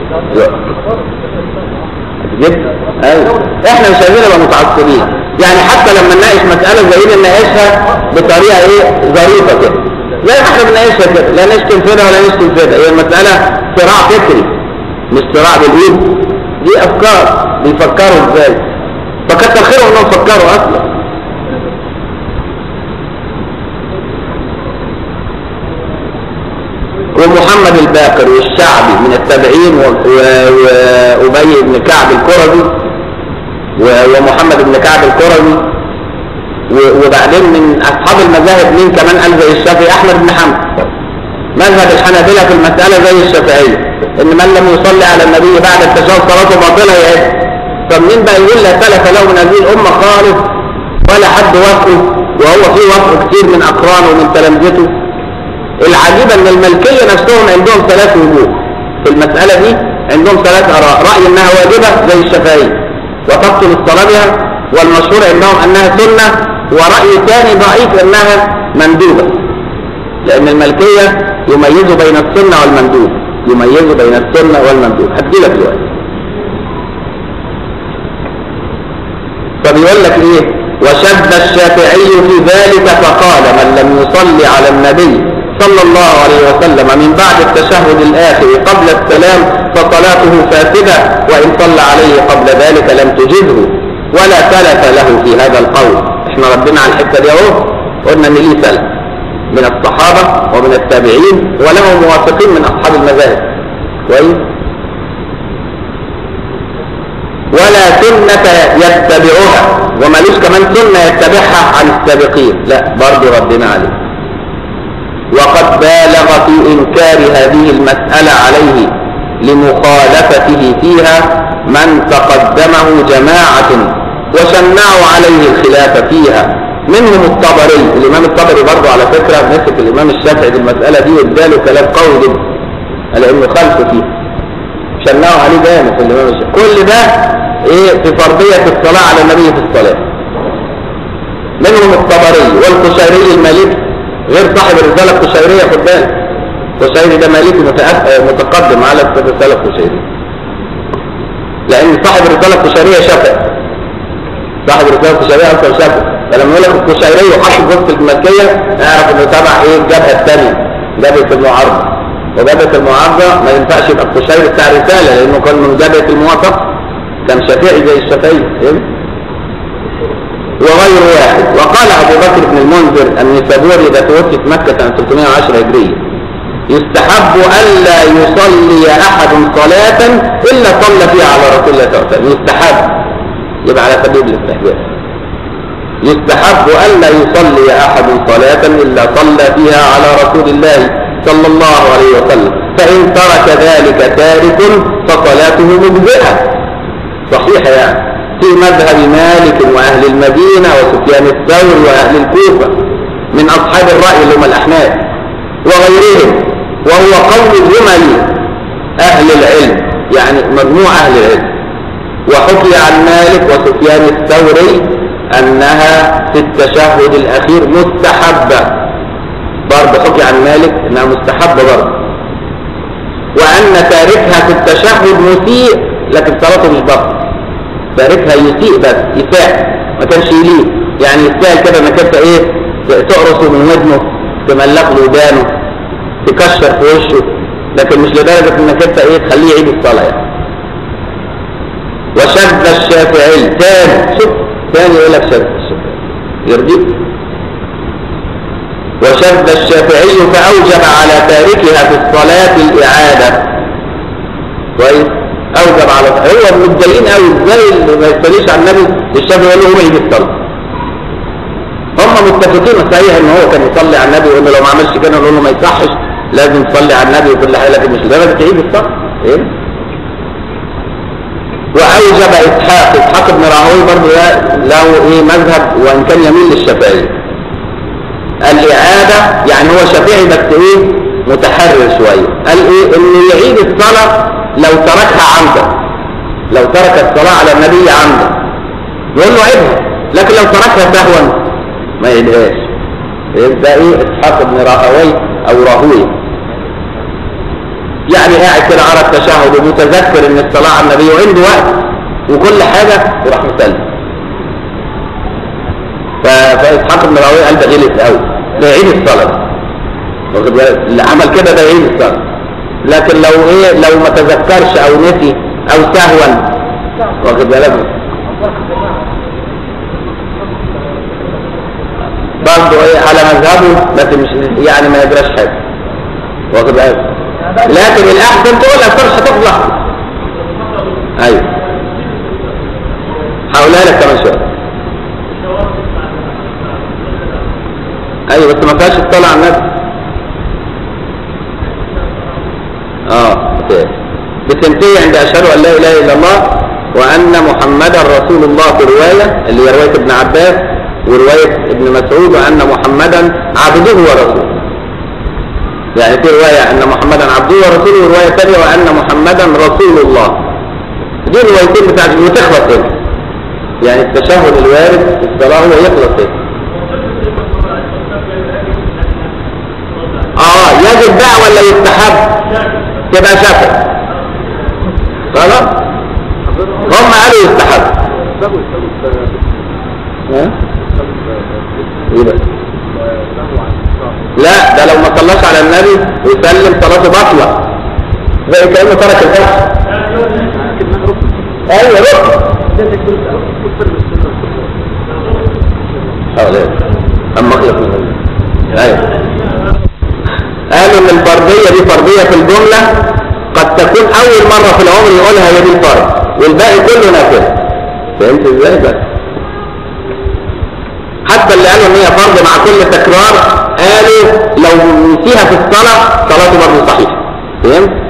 جد ايوه احنا مش عايزين نبقى متعصبين يعني حتى لما نناقش مسألة زي دي نناقشها بطريقة ايه ظريفة كده زي ما احنا بنناقشها كده لا نشتم كده ولا نشتم كده هي المسألة صراع فكري مش صراع بالايد دي افكار بيفكروا ازاي فكتر خيرهم انهم فكروا اصلا ومحمد الباقر والشعبي من التابعين وأبي بن كعب الكرزي ومحمد بن كعب الكرزي وبعدين من أصحاب المذاهب مين كمان قال زي الشافعي أحمد بن حنبل مذهب الحنابلة في المسألة زي الشافعية إن من لم يصلي على النبي بعد التشهد صلاته باطلة يعد طب مين بقى يقول لا سلف له من هذه الأمة خالص ولا حد وافقه وهو في وافق كتير من أقرانه ومن تلامذته العجيب ان الملكية نفسهم عندهم ثلاث وجوه في المسألة دي عندهم ثلاث اراء رأي انها واجبة زي الشافعية وتبطل الصلاة بها والمشهور عندهم انها سنة ورأي ثاني ضعيف انها مندوبة لان الملكية يميزوا بين السنة والمندوب يميزوا بين السنة والمندوب هديلك دلوقتي فبيقول لك ايه وشد الشافعي في ذلك فقال من لم يصلي على النبي صلى الله عليه وسلم من بعد التشهد الآخر قبل السلام فصلاته فاسدة وإن صلى عليه قبل ذلك لم تجزه ولا سلف له في هذا القول احنا ردنا على الحتة دي اهو قلنا ان ليه سلف من الصحابة ومن التابعين وله موافقين من أصحاب المذاهب كويس ولا سنة يتبعها ومالوش كمان سنة يتبعها عن السابقين لا برضو ردنا عليه وقد بالغ في إنكار هذه المسألة عليه لمخالفته فيها من تقدمه جماعة وشنعوا عليه الخلاف فيها منهم الطبري الإمام الطبري برضه على فكرة مسك الإمام الشافعي بالمسألة دي واداله كلام قوي جدا لأنه خلف فيه شنعوا عليه جامد في الإمام الشافعي كل ده إيه في فرضية الصلاة على النبي في الصلاة منهم الطبري والقشيري المالكي غير صاحب الرسالة القشيرية خد بالك القشيري ده مالكي متقدم على الرسالة القشيرية لأن صاحب الرسالة القشيرية شافعي صاحب الرسالة القشيرية أصلا شافعي فلما يقول لك القشيري وحط وسط الملكية اعرف انه تبع ايه الجبهة الثانية جبهة المعارضة وجبهة المعارضة ما ينفعش يبقى القشيري بتاع رسالة لأنه كان من جبهة الموافقة كان شافعي زي الشافعي فهمت؟ وغير واحد وقال أبو بكر بن المنذر النسابوري إذا توفي في مكة سنة 310 هجرية يستحب ألا يصلي أحد صلاة إلا صلى فيها على رسول الله صلى الله عليه وسلم يستحب يبقى على سبيل الاستحباب يستحب ألا يصلي أحد صلاة إلا صلى فيها على رسول الله صلى الله عليه وسلم فإن ترك ذلك تارك فصلاته مجزئة صحيحة يعني في مذهب مالك وأهل المدينة وسفيان الثوري وأهل الكوفة من أصحاب الرأي اللي هم الأحناف وغيرهم وهو قول جمل أهل العلم يعني مجموع أهل العلم وحكي عن مالك وسفيان الثوري أنها في التشهد الأخير مستحبة برضه حكي عن مالك أنها مستحبة برضه وأن تاركها في التشهد مسيء لكن صلاته مش بطل تاركها يسيء بس يساء ما كانش يليه يعني يستاهل كده انك انت ايه تقرصه من ودنه تملق له ودانه تكشر في وشه لكن مش لدرجة انك انت ايه تخليه يعيد الصلاة يعني وشد الشافعي تاني شوف تاني يقول لك شد الشافعي يرضيك وشد الشافعي فأوجب على تاركها في الصلاة الإعادة كويس أوجب على هو متضايقين قوي ازاي اللي ما يصليش على النبي الشافعي يقول له هو يجي الصلاة هم متفقين صحيح ان هو كان يصلي على النبي ويقول له لو ما عملش كده نقول له ما يصحش لازم تصلي على النبي وكل حاجه لكن مش لدرجه تعيد الصلاه ايه واوجب اسحاق اسحاق بن راهوي برضه ده له ايه مذهب وان كان يميل للشافعية الإعادة يعني هو شافعي بس ايه متحرر شوية قال ايه ان يعيد الصلاة لو تركها عمدا لو ترك الصلاة على النبي عمدا يقول له عيبها لكن لو تركها سهوا ما يعيدهاش يبقى ايه اسحاق بن راهوي او راهوي يعني قاعد كده على التشهد ومتذكر ان الصلاة على النبي وعنده وقت وكل حاجة يروح مسلم ف- فاسحاق بن راهوي قال ده غلس قوي ده يعيد الصلاة واخد بالك؟ اللي عمل كده ده يعيد الصلاة لكن لو ايه لو ما تذكرش او نسي او سهوا واخد بالك برضه ايه على مذهبه بس مش يعني ما يدراش حاجه واخد بالك لكن الاحسن تقول الصلح هتفضح ايوه هقولها لك كمان شويه ايوه بس ما فيهاش الصلاه على النبي اه اوكي بتنتهي عند اشهد ان لا اله الا الله وان محمدا رسول الله في روايه اللي هي روايه ابن عباس وروايه ابن مسعود وان محمدا عبده ورسوله يعني في روايه ان محمدا عبده ورسوله وروايه ثانيه وان محمدا رسول الله دي الروايتين بتاعت وتخلص هنا يعني التشهد الوارد في الصلاه هو يخلص هنا اه يجب بقى ولا يستحب تبقى شافع خلاص هم قالوا يستحب ها؟ ايه ده لا ده لو ما صلاش على النبي ويسلم صلاته باطله زي كانه ترك الاكل ايوه ركن حواليه اما خلق من الله. ايوه قالوا ان الفرديه دي فرديه في الجمله قد تكون اول مره في العمر يقولها هي دي الفرد والباقي كله نافله فهمت ازاي بس حتى اللي قالوا ان هي فرض مع كل تكرار قالوا لو نسيها في الصلاه صلاته برضه صحيحه فهمت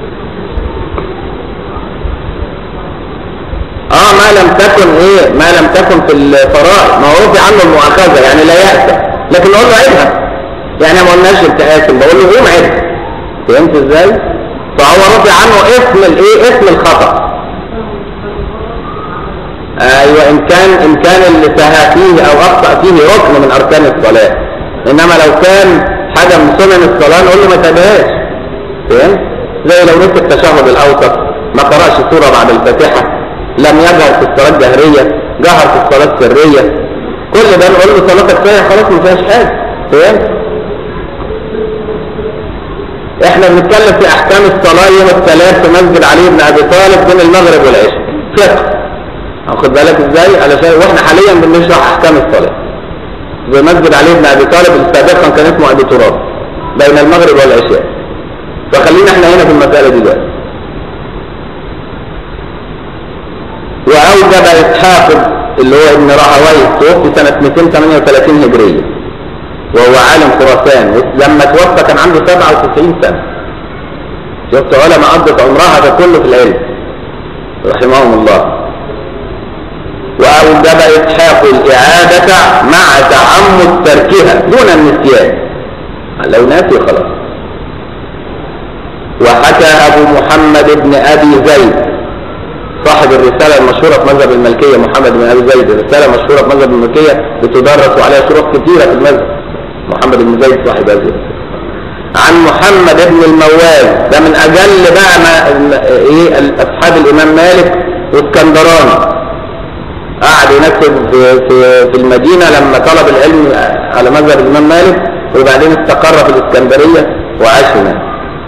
اه ما لم تكن ايه ما لم تكن في الفرائض ما هو رفع عنه المؤاخذه يعني لا يأسى لكن نقول له عيبها يعني ما قلناش انت اسم بقول له قوم عيبها فهمت ازاي فهو رفع عنه اسم الايه اسم الخطأ ايوه ان كان ان كان اللي سهى فيه او اخطا فيه ركن من اركان الصلاه انما لو كان حاجه من سنن الصلاه نقول له ما تابعهاش فهمت زي لو نسي التشهد الاوسط ما قراش سوره بعد الفاتحه لم يجهر في الصلاه الجهريه جهر في الصلاه السريه كل ده نقول له صلاتك صحيحه خلاص ما فيهاش حاجه فهمت احنا بنتكلم في احكام الصلاه يوم الثلاث في مسجد علي بن ابي طالب بين المغرب والعشاء فقه واخد بالك ازاي علشان واحنا حاليا بنشرح احكام الصلاه في مسجد علي بن ابي طالب سابقا كان اسمه ابي تراب بين المغرب والعشاء فخلينا احنا هنا في المساله دي دلوقتي واوجب اسحاق اللي هو ابن راهويه توفي سنه 238 هجريه وهو عالم خراسان لما توفى كان عنده 97 سنه شفت علماء قضت عمرها ده كله في العلم رحمهم الله وأوجب إسحاق الإعادة مع تعمد تركها دون النسيان لو ناسي خلاص وحكى أبو محمد بن أبي زيد صاحب الرسالة المشهورة في مذهب الملكية محمد بن أبي زيد الرسالة مشهورة في مذهب الملكية بتدرس وعليها شروح كثيرة في المذهب محمد بن زيد صاحب هذه عن محمد بن المواز ده من أجل بقى ما إيه أصحاب الإمام مالك واسكندراني قعد هناك في, في, في المدينة لما طلب العلم على مذهب الإمام مالك وبعدين استقر في الإسكندرية وعاش هناك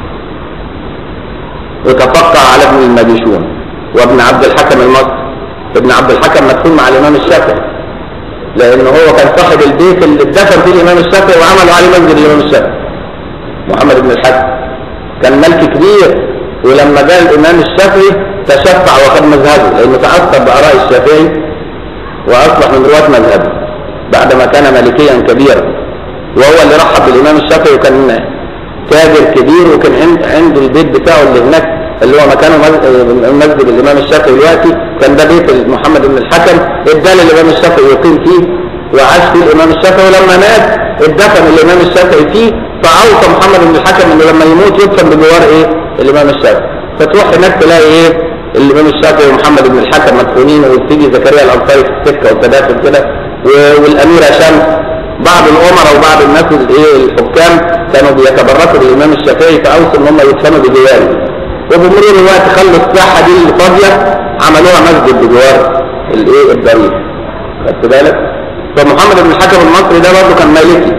وتفقع على ابن المجيشون وابن عبد الحكم المصري ابن عبد الحكم مدفون مع الإمام الشافعي لأن هو كان صاحب البيت اللي اتدفن فيه الإمام الشافعي وعملوا عليه مسجد الإمام الشافعي محمد بن الحكم كان ملك كبير ولما جاء الإمام الشافعي تشفع وخد مذهبه لأنه تأثر بآراء الشافعي وأصبح من رواة مذهبه بعدما كان مالكيا كبيرا وهو اللي رحب بالإمام الشافعي وكان تاجر كبير وكان عند عنده البيت بتاعه اللي هناك اللي هو مكانه مز- مسجد الامام الشافعي دلوقتي كان ده بيت محمد بن الحكم ادى للامام الشافعي يقيم فيه وعاش فيه الامام الشافعي ولما مات اتدفن الامام الشافعي فيه فاوصى محمد بن الحكم انه لما يموت يدفن بجوار ايه الامام الشافعي فتروح هناك تلاقي ايه الامام الشافعي ومحمد بن الحكم مدفونين وسيدي زكريا الانصاري في السكه والتداخل كده و- والاميره شمس بعض الامراء وبعض الناس الايه الحكام كانوا بيتبركوا بالامام الشافعي فاوصوا ان هم يدفنوا بجواره وبمرور الوقت خلوا الساحه دي اللي فاضيه عملوها مسجد بجوار الايه الضريح خدت بالك فمحمد بن الحكم المصري ده برضه كان مالكي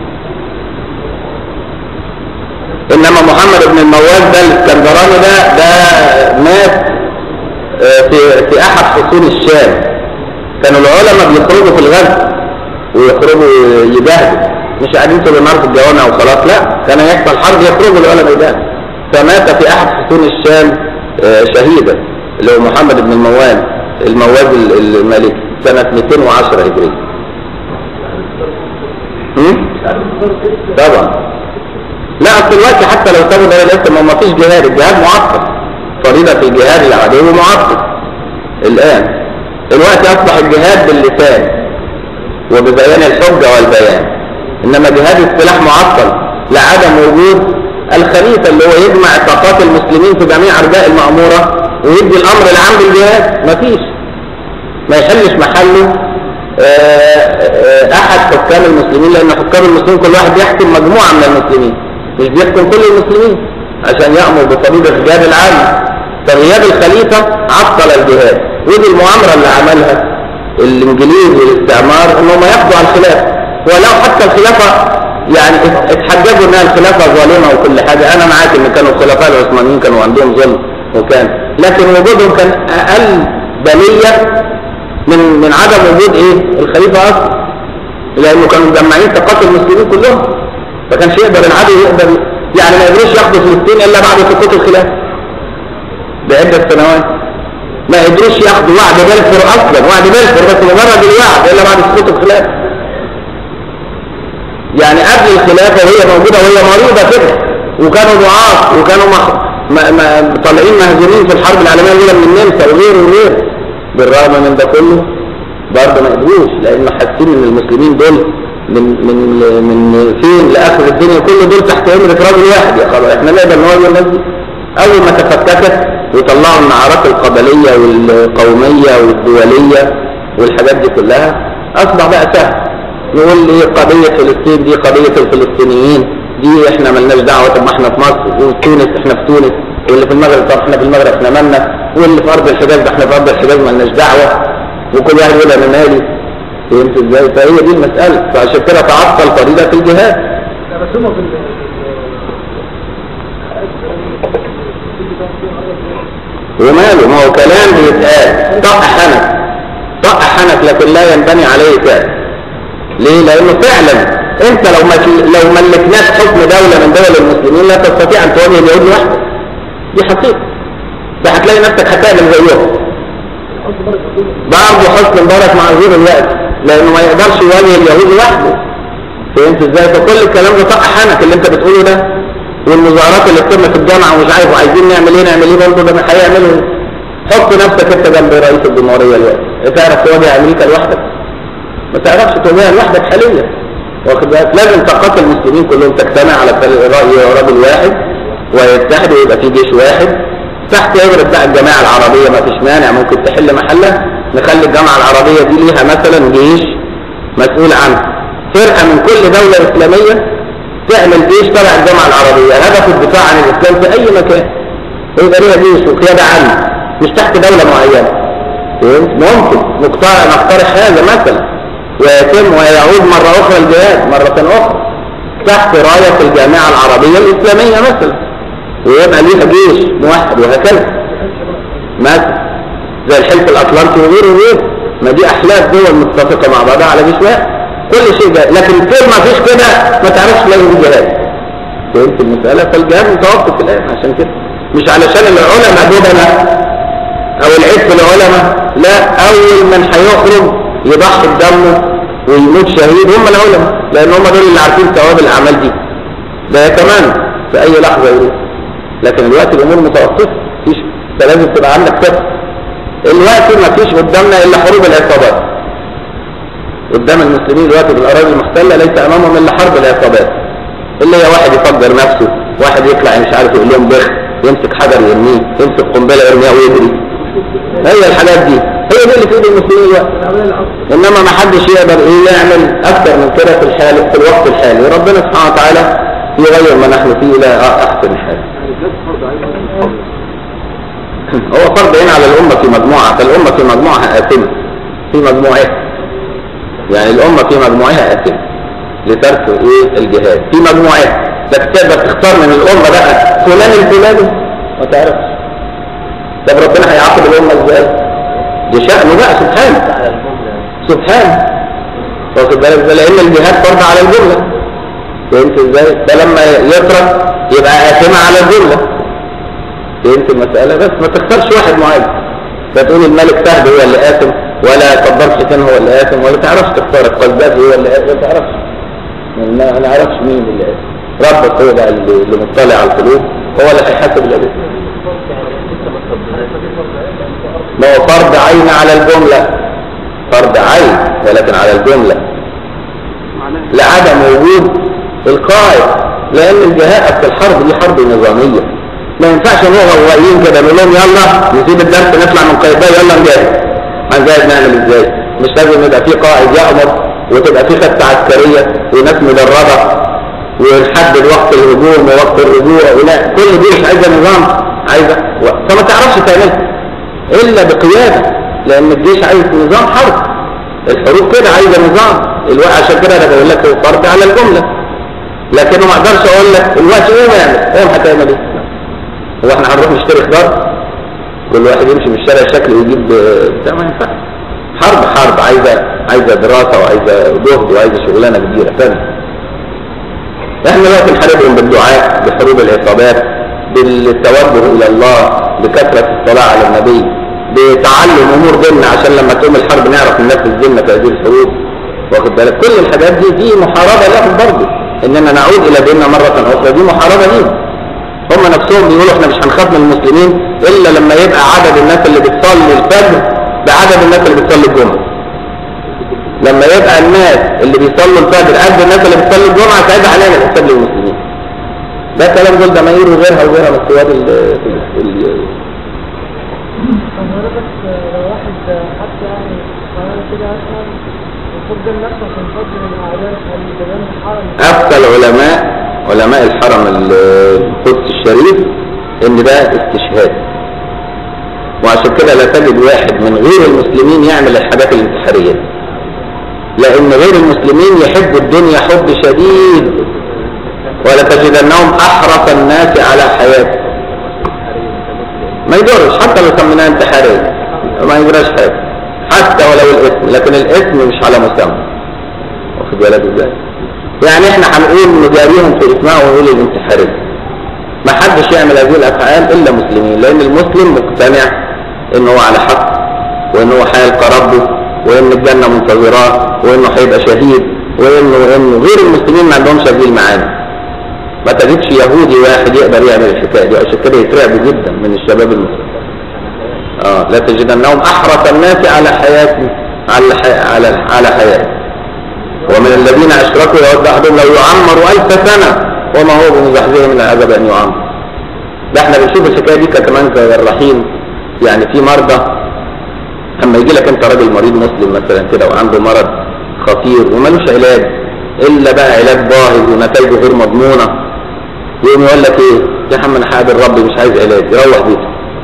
انما محمد بن المواز ده الاسكندراني ده ده مات آه، في في احد حصون الشام كانوا العلماء بيخرجوا في الغزو ويخرجوا يجاهدوا مش قاعدين طول النهار في الجوامع وخلاص لا كان يحصل حرب يخرجوا العلماء يجاهدوا فمات في احد حصون الشام آه، شهيدا اللي هو محمد بن الموال المواز ال- المالكي سنة 210 هجرية هم؟ طبعا لا اصل دلوقتي حتى لو سابوا ده لسه ما فيش جهاد الجهاد معطل فريضة في الجهاد العدو معطل الآن دلوقتي أصبح الجهاد باللسان وببيان الحجة والبيان إنما جهاد السلاح معطل لعدم وجود الخليفة اللي هو يجمع طاقات المسلمين في جميع أرجاء المأمورة ويدي الأمر العام بالجهاد مفيش ما يحلش محله آه، آه، أحد حكام المسلمين لأن حكام المسلمين كل واحد يحكم مجموعة من المسلمين مش بيحكم كل المسلمين عشان يأمر بفريضة الجهاد العام فغياب الخليفة عطل الجهاد ودي المؤامرة اللي عملها الانجليز والاستعمار انهم ياخدوا على الخلافة ولو حتى الخلافة يعني اتحججوا انها الخلافة ظالمة وكل حاجة انا معاك ان كانوا الخلفاء العثمانيين كانوا عندهم ظلم وكان لكن وجودهم كان اقل بلية من من عدم وجود ايه الخليفة اصلا لانه كانوا مجمعين طاقات المسلمين كلهم ما كانش يقدر العدو يقدر يعني ما يقدروش ياخدوا فلسطين الا بعد سقوط الخلافة بعدة سنوات ما قدروش ياخدوا وعد بلفور اصلا وعد بلفور بس مجرد الوعد الا بعد سقوط الخلافة يعني قبل الخلافة وهي موجودة وهي مريضة كده وكانوا ضعاف وكانوا مخ... ما... ما... طالعين مهزومين في الحرب العالمية الأولى من النمسا وغيره وغيره بالرغم من ده كله برضه ما قدروش لأنه حاسين إن المسلمين دول من من من فين لآخر الدنيا كل دول تحت أمرة رجل واحد يا خلاص احنا نقدر نواجه الناس دي أول ما تفككت وطلعوا النعرات القبلية والقومية والدولية والحاجات دي كلها أصبح بقى سهل نقول ايه قضية فلسطين دي قضية الفلسطينيين دي احنا ملناش دعوة طب ما احنا في مصر وتونس احنا في تونس واللي في المغرب طب احنا في المغرب احنا مالنا واللي في ارض الحجاز ده احنا في ارض الحجاز ملناش دعوة وكل واحد يقول انا مالي فهمت ازاي فهي دي المسألة فعشان كده تعطل فريضة الجهاد لا بس هم في ال- وماله ما هو كلام بيتقال طق حنك طق حنك لكن لا ينبني عليه كاس ليه لانه فعلا انت لو مك... لو ملكناك حكم دولة من دول المسلمين لا تستطيع ان تواجه اليهود لوحدك دي حقيقة ده هتلاقي نفسك هتعمل زيهم برضه حسن مبارك معذور الوقت لانه ما يقدرش يواجه اليهود لوحده فهمت ازاي فكل الكلام ده طق حنك اللي انت بتقوله ده والمظاهرات اللي بتتم في الجامعه ومش عارف وعايزين نعمل ايه نعمل ايه برضه ده هيعملوا ايه حط نفسك انت جنب رئيس الجمهوريه الوقت تعرف تواجه امريكا لوحدك ما تعرفش تواجه لوحدك حاليا واخد بالك لازم طاقات المسلمين كلهم تجتمع على راي رجل واحد ويتحدوا ويبقى في جيش واحد تحت يضرب بقى الجماعه العربيه ما فيش مانع ممكن تحل محلها نخلي الجامعه العربيه دي ليها مثلا جيش مسؤول عنها فرقه من كل دوله اسلاميه تعمل جيش تبع الجامعه العربيه هدف الدفاع عن الاسلام في اي مكان يبقى ليها جيش وقياده عامه مش تحت دوله معينه فهمت؟ ممكن نقترح نقترح هذا مثلا ويتم ويعود مرة أخرى الجهاد مرة أخرى تحت راية الجامعة العربية الإسلامية مثلا ويبقى ليها جيش موحد وهكذا مثلا زي الحلف الأطلنطي وغيره وغيره ما دي أحلاف دول متفقة مع بعضها على جيش واحد كل شيء ده لكن طول ما فيش كده ما تعرفش لازم جهاد فهمت المسألة فالجهاد متوقف في الآن عشان كده مش علشان العلماء دول أو العيب في العلماء لا أول من هيخرج يضحي بدمه ويموت شهيد هم العلماء لان هم دول اللي عارفين ثواب الاعمال دي ده يتمنى في اي لحظه يروح لكن دلوقتي الامور متوقفه انت لازم تبقى عندك ثقه الوقت ما فيش قدامنا الا حروب العصابات قدام المسلمين دلوقتي في الاراضي المحتله ليس امامهم الا حرب العصابات اللي هي واحد يفجر نفسه واحد يطلع مش عارف يقول لهم بخ يمسك حجر يرميه يمسك قنبله يرميها ويجري هي الحاجات دي هي دي اللي في ايد المسلمين دلوقتي انما ما حدش يقدر ايه يعمل اكتر من كده في الحال في الوقت الحالي ربنا سبحانه وتعالى يغير ما نحن فيه الى احسن حال هو فرض هنا على الامه في مجموعه فالامه في مجموعها آثمة في مجموعها يعني الامه في مجموعها آثمة لترك ايه الجهاد في مجموعها لكن تقدر تختار من الامه بقى فلان الفلاني ما تعرفش طب ربنا هيعاقب الامه ازاي دي شأنه بقى سبحانه سبحانه واخد بالك ده لان الجهاد فرض على الجمله فهمت ازاي فلما يترك يبقى آثمة على الجمله فهمت المساله بس ما تختارش واحد معين لا تقول الملك فهد هو اللي آثم ولا صدام حسين هو اللي آثم ولا تعرفش تختار القذافي هو اللي آثم ما تعرفش ما نعرفش مين اللي آثم ربك هو بقى اللي اللي مطلع على القلوب هو اللي هيحاسب الأبد ما هو فرض عين على الجملة فرض عين ولكن على الجملة لعدم وجود القائد لأن الجهاء في الحرب دي حرب نظامية ما ينفعش نروح غوائيين كده نقول لهم يلا نسيب الدرس نطلع من قيداه يلا نجاهد هنجاهد نعمل ازاي مش لازم يبقى في قائد يأمر وتبقى في خطة عسكرية وناس مدربة ونحدد وقت الهجوم ووقت الرجوع ولا كل دي مش عايزة نظام عايزة و... فما تعرفش تعملها إلا بقيادة لأن الجيش عايز نظام حرب الحروب كده عايزة نظام الوقت عشان كده أنا بقول لك هو فرض على الجملة لكن ما اقدرش أقول لك الوقت قوم اعمل قوم هتعمل إيه؟ هو احنا هنروح نشتري خضار كل واحد يمشي من الشارع شكل ويجيب بتاع ما ينفعش حرب حرب عايزة عايزة دراسة وعايزة جهد وعايزة شغلانة كبيرة ثانية احنا دلوقتي نحاربهم بالدعاء بحروب العصابات بالتوجه الى الله بكثرة الصلاة على النبي بتعلم امور ديننا عشان لما تقوم الحرب نعرف ننفذ ديننا في هذه الحروب واخد بالك كل الحاجات دي دي محاربة لهم برضه اننا نعود الى ديننا مرة اخرى دي محاربة ليهم هم نفسهم بيقولوا احنا مش هنخاف من المسلمين الا لما يبقى عدد الناس اللي بتصلي الفجر بعدد الناس اللي بتصلي الجمعة لما يبقى الناس اللي بيصلوا الفجر قد الناس اللي بتصلي الجمعة ساعتها هنعمل حساب للمسلمين ده كلام دول جماهير وغيرها وغيرها من القوات ال ال- حضرتك لو واحد حتى يعني قرار كده مثلا يفضل نفسه عشان خاطر الاعداد هل بيان الحرم افتى العلماء علماء الحرم ال- القدس الشريف ان ده استشهاد وعشان كده لا تجد واحد من غير المسلمين يعمل الحاجات الانتحارية دي. لان غير المسلمين يحبوا الدنيا حب شديد ولا تجدنهم احرص الناس على حياته ما يضرش حتى لو سميناها انتحارية ما يجراش حاجة حتى ولو الاسم لكن الاسم مش على مسمى واخد بالك ازاي يعني احنا هنقول نجاريهم في اسمها ونقول الانتحارية ما حدش يعمل هذه الافعال الا مسلمين لان المسلم مقتنع انه هو على حق وانه هو هيلقى ربه وان الجنة منتظراه وانه هيبقى شهيد وانه وانه غير المسلمين ما عندهمش هذه المعاني ما تجدش يهودي واحد يقدر يعمل الحكايه دي عشان كده يترعبوا جدا من الشباب المسلمين اه لا تجدنهم احرص الناس على حياتي على حي... على على حياتي ومن الذين اشركوا يود احدهم لو يعمر الف سنه وما هو بمزحزحه من العذاب ان يعمر ده احنا بنشوف الحكايه دي كمان كجراحين يعني في مرضى اما يجي لك انت راجل مريض مسلم مثلا كده وعنده مرض خطير ومالوش علاج الا بقى علاج باهظ ونتائجه غير مضمونه يقوم يقول لك ايه يا عم انا هقابل ربي مش عايز علاج يروح بيته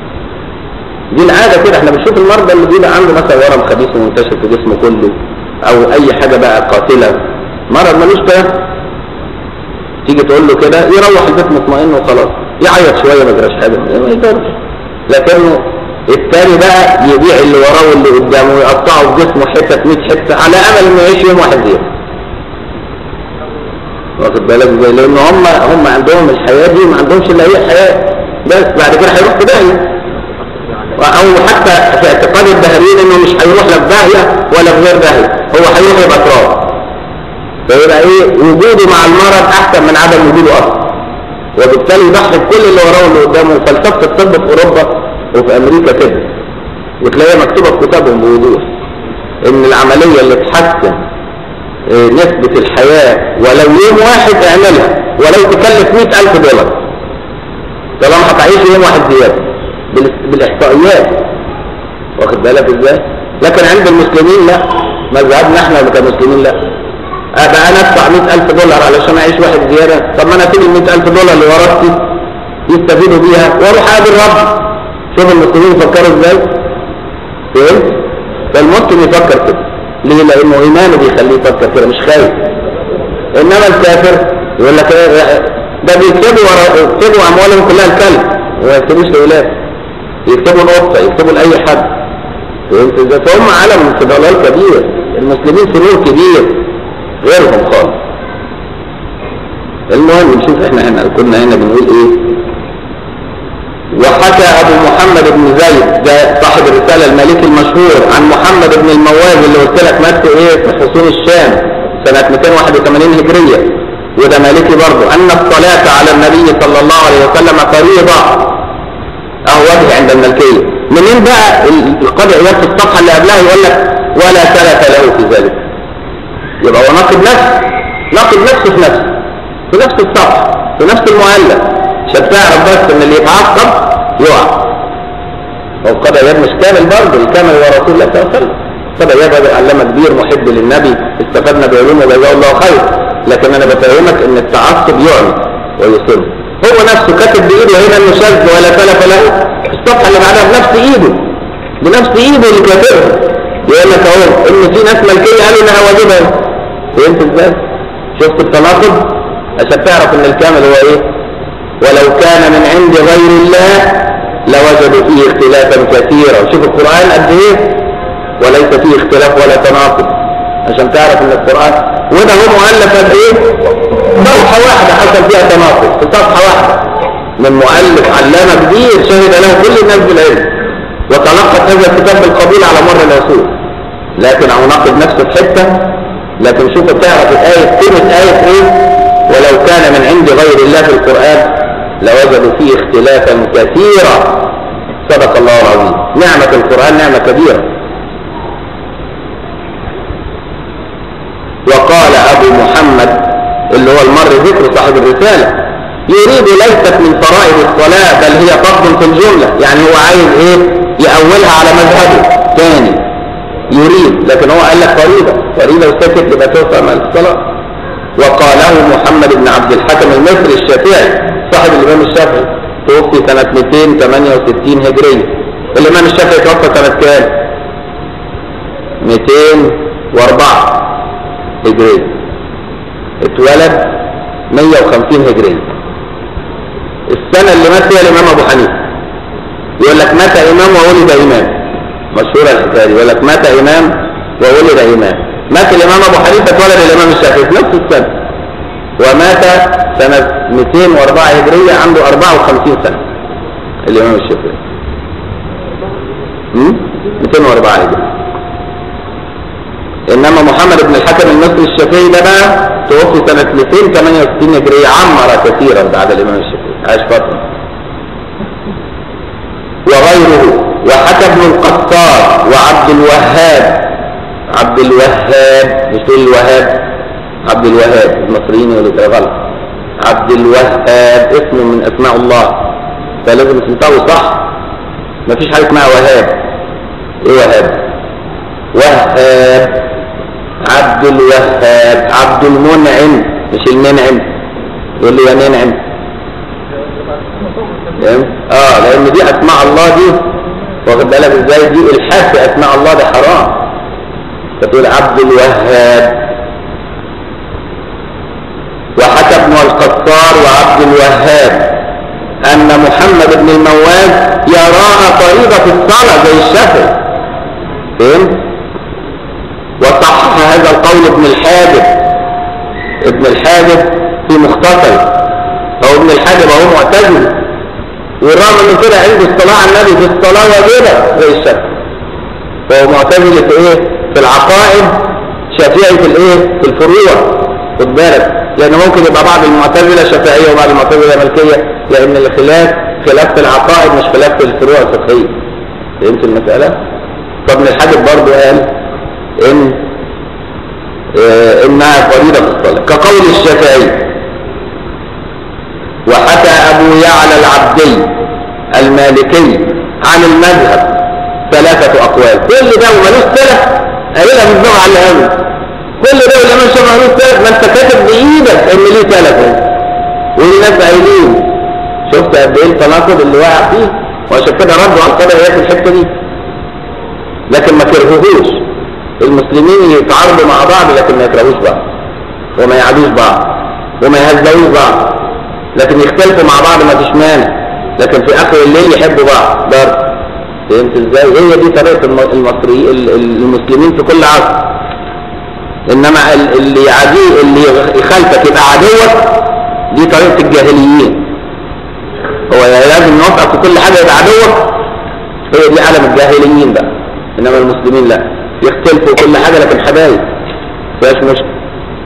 دي العاده كده احنا بنشوف المرضى اللي بيبقى عنده مثلا ورم خبيث ومنتشر في جسمه كله او اي حاجه بقى قاتله مرض ملوش كلام تيجي تقول له كده يروح البيت مطمئن وخلاص يعيط شويه ما يجراش حاجه ما يقدرش لكنه التاني بقى يبيع اللي وراه واللي قدامه ويقطعه في جسمه حته 100 حته على امل انه يعيش يوم واحد زيهم واخد بالك ازاي لان هم هم عندهم الحياه دي ما عندهمش الا هي الحياه بس بعد كده هيروح في داهيه او حتى في اعتقاد الدهريين انه مش هيروح لا في داهيه ولا في غير داهيه هو هيروح يبقى تراب فيبقى ايه وجوده مع المرض احسن من عدم وجوده اصلا وبالتالي يضحي بكل اللي وراه واللي قدامه فلسفه الطب في اوروبا وفي امريكا كده وتلاقيها مكتوبة في كتابهم بوضوح ان العملية اللي تحسن اه، نسبة الحياة ولو يوم واحد اعملها ولو تكلف مئة الف دولار طالما هتعيش يوم واحد زيادة بال- بالاحصائيات واخد بالك ازاي لكن عند المسلمين لا مذهبنا احنا كمسلمين لا ابقى انا ادفع 100000 دولار علشان اعيش واحد زياده طب ما انا اسيب ال 100000 دولار اللي ورثتي يستفيدوا بيها واروح اقابل رب شوف المسلمين يفكروا ازاي فهمت فالمسلم يفكر كده ليه لانه ايمانه بيخليه يفكر كده مش خايف انما الكافر يقول لك ايه ده بيكتبوا ورا يكتبوا اموالهم كلها الكلب وما يكتبوش لاولاد يكتبوا القطه يكتبوا لاي حد فهمت ازاي فهم عالم في ضلال كبير المسلمين في نور كبير غيرهم خالص المهم نشوف احنا هنا كنا هنا بنقول ايه وحكى ابو محمد بن زيد ده صاحب الرسالة المالكي المشهور عن محمد بن المواز اللي قلت لك مات في ايه في حصون الشام سنة 281 هجرية وده مالكي برضه ان الصلاة على النبي صلى الله عليه وسلم فريضة اهو وجه عند الملكية منين بقى القاضي عياد في الصفحة اللي قبلها يقول لك ولا ثلاث له في ذلك يبقى هو ناقد نفسه ناقد نفسه في نفسه في نفس الصفحة في نفس المؤلف عشان تعرف بس ان اللي يتعاقب يقع هو قضى عياد مش كامل برضه الكامل هو رسول الله صلى الله عليه وسلم قضى عياد راجل علامة كبير محب للنبي استفدنا بعلومه وجزاه الله خير لكن انا بفهمك ان التعصب يعمي ويصر هو نفسه كاتب بايده هنا انه شاذ ولا تلف له الصفحه اللي بعدها بنفس ايده بنفس ايده اللي كاتبها يقول لك اهو ان في ناس ملكيه قالوا انها واجبه فهمت ازاي؟ شفت التناقض عشان تعرف ان الكامل هو ايه؟ ولو كان من عند غير الله لوجدوا فيه اختلافا كثيرا شوف القرآن قد ايه وليس فيه اختلاف ولا تناقض عشان تعرف ان القرآن وده هو مؤلف قد ايه صفحة واحدة حصل فيها تناقض في صفحة واحدة من مؤلف علامة كبير شهد له كل الناس بالعلم وتلقت هذا الكتاب بالقبول على مر العصور لكن او ناقض نفسه في حتة لكن شوف تعرف الآية كلمة آية ايه ولو كان من عند غير الله في القرآن لوجدوا فيه اختلافا كثيرا صدق الله العظيم نعمة القرآن نعمة كبيرة وقال أبو محمد اللي هو المر ذكر صاحب الرسالة يريد ليست من فرائض الصلاة بل هي فضل في الجملة يعني هو عايز ايه يأولها على مذهبه تاني يريد لكن هو قال لك فريضة فريضة وسكت يبقى توصل مع الصلاة وقاله محمد بن عبد الحكم المصري الشافعي صاحب الإمام الشافعي توفي سنة 268 هجرية الإمام الشافعي توفى سنة كام؟ 204 هجرية اتولد 150 هجرية السنة اللي مات فيها الإمام أبو حنيفة يقول لك مات إمام وولد إمام مشهورة الحكاية يقول لك مات إمام وولد إمام مات الإمام أبو حنيفة اتولد الإمام الشافعي في نفس السنة ومات سنة 204 هجرية عنده 54 سنة الإمام الشافعي هم؟ 204 هجرية إنما محمد بن الحكم المصري الشافعي ده بقى توفي سنة 268 هجرية عمر كثيرا بعد الإمام الشافعي عاش فترة وغيره وحكى ابن القطار وعبد الوهاب عبد الوهاب مش تقول الوهاب عبد الوهاب المصريين يقولوا كده غلط عبد الوهاب اسم من اسماء الله فلازم تنطقوا صح مفيش حاجه اسمها وهاب ايه وهاب وهاب عبد الوهاب عبد المنعم مش المنعم يقول لي يا منعم فهمت؟ اه لان دي اسماء الله دي واخد بالك ازاي دي الحاح في اسماء الله ده حرام فتقول عبد الوهاب وحكى ابن القطار وعبد الوهاب ان محمد بن المواز يراها فريضة في الصلاة زي الشافعي فهمت وصحح هذا القول ابن الحاجب ابن الحاجب في مختصر هو ابن الحاجب هو معتزل والرغم انه كده عنده الصلاة على النبي في الصلاة واجبة زي الشافعي فهو معتزل في ايه في العقائد شافعي في الايه في الفروع خد بالك لان ممكن يبقى بعض المعتزله شافعيه وبعض المعتزله ملكيه لان الخلاف خلاف في العقائد مش خلاف في الفروع الفقهية فهمت المسألة؟ طب ابن الحاجب برضه قال ان آه، انها فريضة في الصلاة كقول الشافعي وحكى ابو يعلى العبدي المالكي عن المذهب ثلاثة اقوال كل ده ومالوش سلف قايلها من النوع على الهوي كل ده ولما شاف مالوش سلف ما انت كاتب بايدك ان ليه سلف وليه ناس قايلين شفت قد ايه التناقض اللي واقع فيه وعشان كده ردوا على القدر في الحته دي لكن ما كرهوهوش المسلمين يتعارضوا مع بعض لكن ما يكرهوش بعض وما يعادوش بعض وما يهزئوش بعض لكن يختلفوا مع بعض ما فيش مانع لكن في اخر الليل يحبوا بعض برضه فهمت ازاي هي دي طريقه الم- المصري ال- ال- المسلمين في كل عصر انما ال- اللي يعاديه اللي يخالفك يبقى عدوك دي طريقه الجاهليين هو لازم نوافقك في كل حاجه يبقى عدوك هي دي عالم الجاهليين بقى انما المسلمين لا يختلفوا كل حاجه لكن حبايب فيهاش مشكله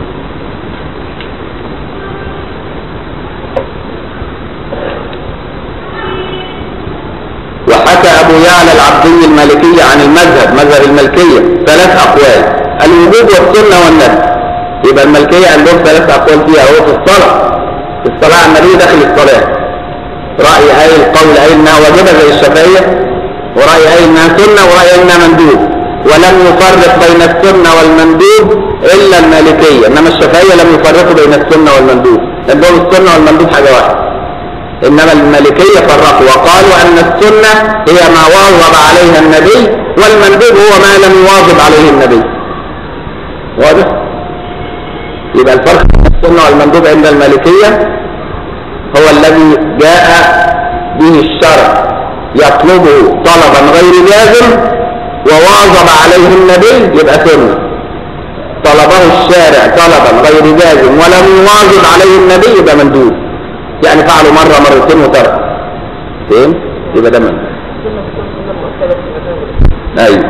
وحكى ابو يعلى العبدي المالكي عن المذهب مذهب الملكيه ثلاث اقوال الوجوب والسنه والندب يبقى الملكيه عندهم ثلاث اقوال فيها هو في الصلاه في الصلاه على النبي داخل الصلاه راي قايل قول قايل انها واجبه زي الشافعيه وراي قايل انها سنه وراي قايل انها مندوب ولم يفرق بين السنه والمندوب الا المالكيه انما الشافعيه لم يفرقوا بين السنه والمندوب عندهم السنه والمندوب حاجه واحده إنما المالكية فرقوا وقالوا أن السنة هي ما واظب عليها النبي والمندوب هو ما لم يواظب عليه النبي واضح؟ يبقى الفرق بين السنة والمندوب عند المالكية هو الذي جاء به الشرع يطلبه طلبا غير جازم وواظب عليه النبي يبقى سنة طلبه الشارع طلبا غير جازم ولم يواظب عليه النبي يبقى مندوب يعني فعلوا مرة مرتين وترك فهم؟ يبقى ده مندوب السنة بتكون سنة مؤكدة في المذاهب ايوه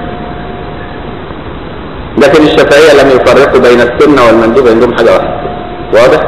لكن الشافعية لم يفرقوا بين السنة والمندوب عندهم حاجة واحدة واضح؟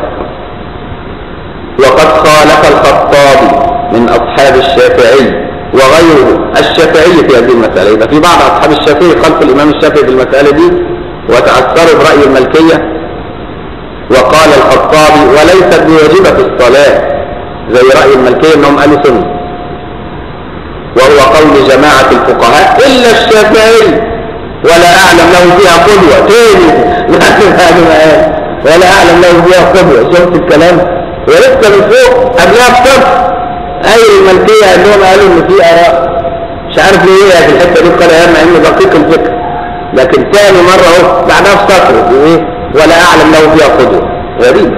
وقد خالف الخطابي من أصحاب الشافعي وغيره الشافعي في هذه المسألة يبقى في بعض أصحاب الشافعي خلف الإمام الشافعي في المسألة دي وتأثروا برأي الملكية وقال الخطابي وليست بواجبة في الصلاة زي رأي الملكية انهم قالوا سنة وهو قول جماعة الفقهاء إلا الشافعي ولا أعلم له فيها قدوة تاني بعد ما قال ولا أعلم له فيها قدوة شفت الكلام ولسه من فوق قبلها بصف أي الملكية عندهم قالوا إن في آراء مش عارف ليه هي في الحتة دي قال مع إنه دقيق الفكر لكن تاني مرة أهو بعدها في سطر إيه ولا أعلم له فيها قدوة غريب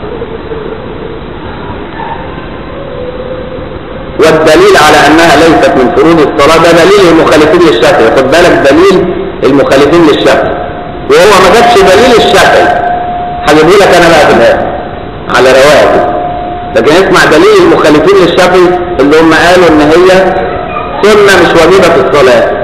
والدليل على أنها ليست من فروض الصلاة ده دليل المخالفين للشافعي خد بالك دليل المخالفين للشافعي وهو ما جابش دليل الشافعي هجيبه لك أنا بقى في الآخر على رواية كده. لكن اسمع دليل المخالفين للشافعي اللي هم قالوا إن هي سنة مش واجبة في الصلاة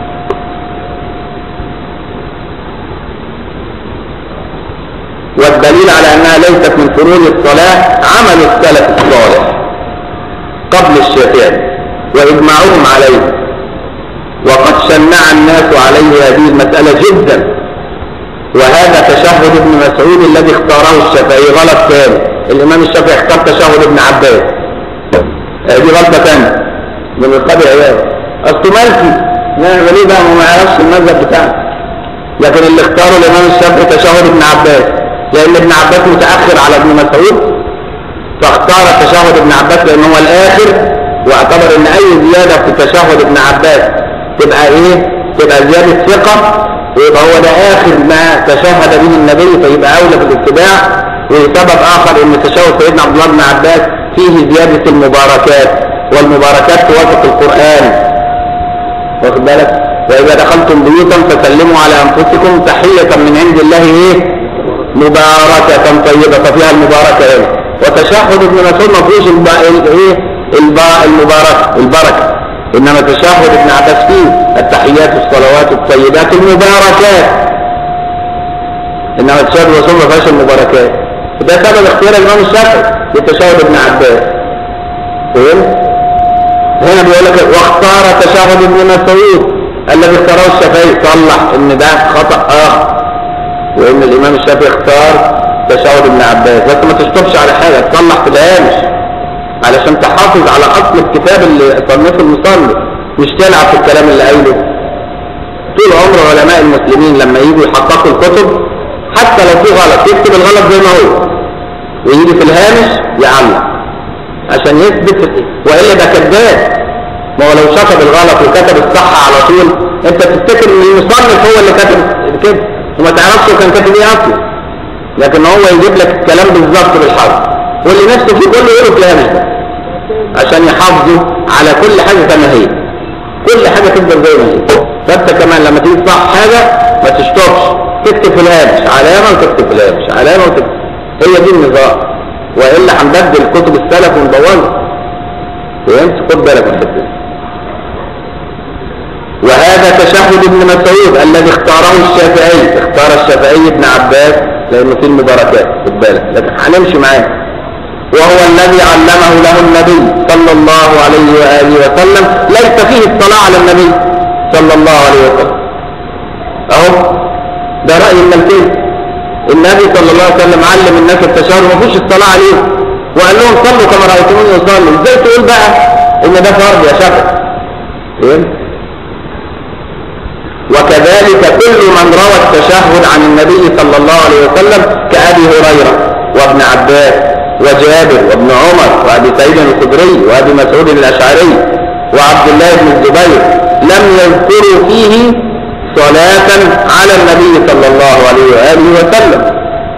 والدليل على أنها ليست من فروض الصلاة عمل السلف الصالح قبل الشافعي وإجماعهم عليه وقد شنع الناس عليه هذه المسألة جدا وهذا تشهد ابن مسعود الذي اختاره الشافعي غلط ثاني الإمام الشافعي اختار تشهد ابن عباس هذه غلطة ثانية من القاضي عياض أصله مالكي نعمل ايه بقى ما ما يعرفش المذهب بتاعه لكن اللي اختاره الإمام الشافعي تشهد ابن عباس لأن ابن عباس متأخر على ابن مسعود فاختار تشهد ابن عباس لأنه هو الآخر واعتبر ان اي زيادة في تشهد ابن عباس تبقى ايه تبقى زيادة ثقة ويبقى هو ده اخر ما تشهد به النبي فيبقى اولى في الاتباع وسبب اخر ان تشهد سيدنا عبد الله بن عباس فيه زيادة المباركات والمباركات توافق القرآن واخد بالك واذا دخلتم بيوتا فسلموا على انفسكم تحية من عند الله ايه مباركة طيبة ففيها المباركة ايه وتشهد ابن مسعود ما فيهوش الب... ال- ايه الب- المباركة البركة انما تشهد ابن عباس فيه التحيات الصلوات الطيبات المباركات انما تشهد الرسول ما فيهاش المباركات وده سبب اختيار الامام الشافعي لتشهد ابن عباس فهمت؟ هنا بيقول لك واختار تشهد ابن مسعود الذي اختاره الشافعي صلح ان ده خطأ اخر وان الامام الشافعي اختار تشهد ابن عباس بس ما تشطبش على حاجة تصلح في الهامش علشان تحافظ على اصل الكتاب اللي صنفه المصنف مش تلعب في الكلام اللي قايله طول عمر علماء المسلمين لما يجوا يحققوا الكتب حتى لو في غلط يكتب الغلط زي ما هو ويجي في الهامش يعلق عشان يثبت والا ده كذاب ما هو لو شطب الغلط وكتب الصح على طول انت تفتكر ان المصنف هو اللي كتب كده وما تعرفش هو كان كاتب ايه اصلا لكن هو يجيب لك الكلام بالظبط بالحرف واللي نفسه فيه كله يقوله في الهامش ده عشان يحافظوا على كل حاجه كما هي كل حاجه تفضل زي ما هي فانت كمان لما تيجي تصح حاجه ما تشطبش تكتب في الهامش علامه وتكتب في الهامش علامه وتكتب هي دي النظام والا هنبدل كتب السلف ونبوظها فهمت خد بالك من الحته دي وهذا تشهد ابن مسعود الذي اختاره الشافعي اختار الشافعي ابن عباس لانه فيه المباركات خد بالك لكن هنمشي معاه وهو الذي علمه له النبي صلى الله عليه واله وسلم ليس فيه الصلاه على النبي صلى الله عليه وسلم اهو ده راي الملكيه النبي صلى الله عليه وسلم علم الناس التشهد وما فيش الصلاه عليه وقال لهم صلوا كما رايتموني اصلي ازاي تقول بقى ان ده فرض يا شافعي فهمت وكذلك كل من روى التشهد عن النبي صلى الله عليه وسلم كأبي هريرة وابن عباس وجابر وابن عمر وأبي سعيد الخدري وأبي مسعود الأشعري وعبد الله بن الزبير لم يذكروا فيه صلاة على النبي صلى الله عليه وآله وسلم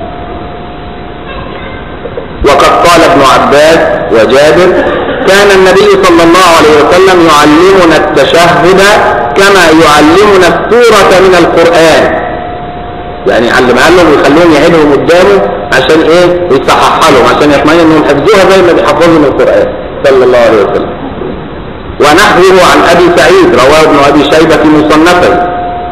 وقد قال ابن عباس وجابر كان النبي صلى الله عليه وسلم يعلمنا التشهد كما يعلمنا السورة من القرآن يعني يعلمها لهم ويخليهم يعيدهم قدامه عشان ايه يصححها لهم عشان يطمئن انهم حفظوها زي ما بيحفظوا من القرآن صلى الله عليه وسلم ونحوه عن ابي سعيد رواه ابن ابي شيبة في مصنفه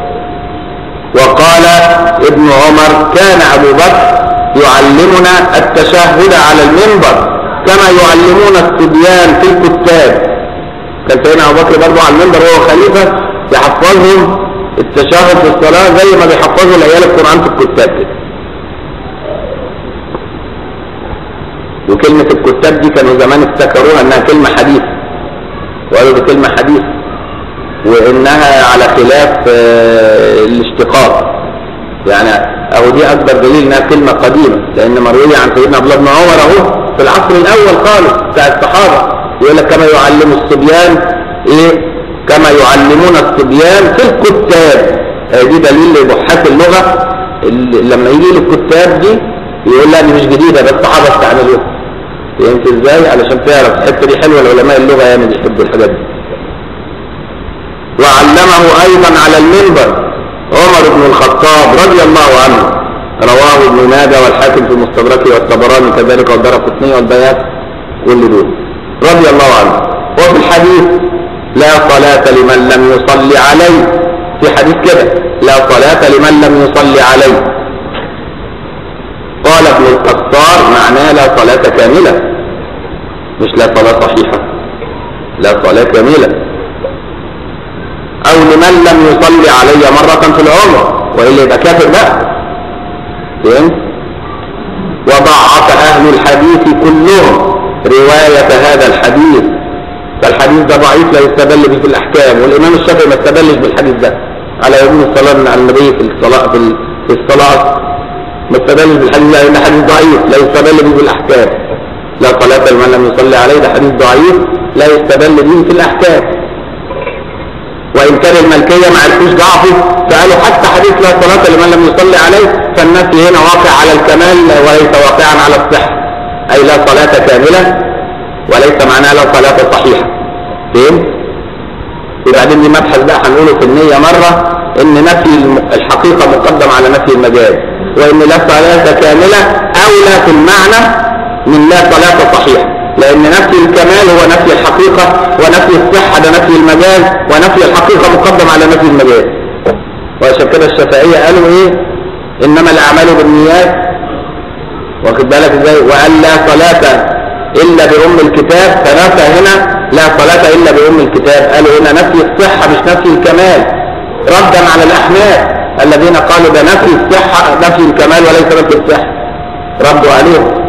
وقال ابن عمر كان ابو بكر يعلمنا التشهد على المنبر كما يعلمون الصبيان في الكتاب كان سيدنا ابو بكر برضه على المنبر وهو خليفه يحفظهم التشهد في الصلاه زي ما بيحفظوا العيال القران في الكتاب كده وكلمة الكتاب دي كانوا زمان افتكروها انها كلمة حديث وقالوا دي كلمة حديث وانها على خلاف آه، الاشتقاق يعني اهو دي اكبر دليل انها كلمة قديمة لان مروية عن سيدنا عبد الله بن عمر اهو في العصر الاول خالص بتاع الصحابة يقول لك كما يعلم الصبيان ايه كما يعلمون الصبيان في الكتاب آه، دي دليل لبحاث اللغة اللي لما يجي للكتاب دي يقول لا دي مش جديدة ده الصحابة استعملوها فهمت ازاي علشان تعرف الحته دي حلوه العلماء اللغه يعني بيحبوا الحاجات دي وعلمه ايضا على المنبر عمر بن الخطاب رضي الله عنه رواه ابن ماجه والحاكم في مستدركه والطبراني كذلك والدار قطنية والبيات كل دول رضي الله عنه وفي الحديث لا صلاة لمن لم يصلي عليه في حديث كده لا صلاة لمن لم يصلي عليه قال ابن القطار معناه لا صلاة كاملة مش لا صلاة صحيحة لا صلاة كاملة او لمن لم يصلي علي مرة في العمر وإلا يبقى كافر بقى فهمت وضعف اهل الحديث كلهم رواية هذا الحديث فالحديث ده ضعيف لا يستدل به في الاحكام والامام الشافعي ما استدلش بالحديث ده على يوم الصلاة على النبي في الصلاة في ال- في الصلاة ما استدلش بالحديث ده لان حديث ضعيف لا يستدل به في الاحكام لا صلاة لمن لم يصلي عليه ده حديث ضعيف لا يستدل به في الاحكام وإن كان الملكية ما عرفوش ضعفه فقالوا حتى حديث لا صلاة لمن لم يصلي عليه فالنفي هنا واقع على الكمال وليس واقعا على الصحة أي لا صلاة كاملة وليس معناها لا صلاة صحيحة فهمت؟ وبعدين دي مبحث بقى هنقوله في النية مرة إن نفي الم- الحقيقة مقدم على نفي المجاز وإن لا صلاة كاملة أولى في المعنى من لا صلاة صحيحة لأن نفي الكمال هو نفي الحقيقة ونفي الصحة ده نفي المجاز ونفي الحقيقة مقدم على نفي المجاز وعشان كده الشافعية قالوا إيه إنما الأعمال بالنيات واخد بالك إزاي وأن لا صلاة إلا بأم الكتاب فنفى هنا لا صلاة إلا بأم الكتاب قالوا هنا نفي الصحة مش نفي الكمال ردا على الأحناف الذين قالوا ده نفي الصحة نفي الكمال وليس نفي الصحة ردوا عليهم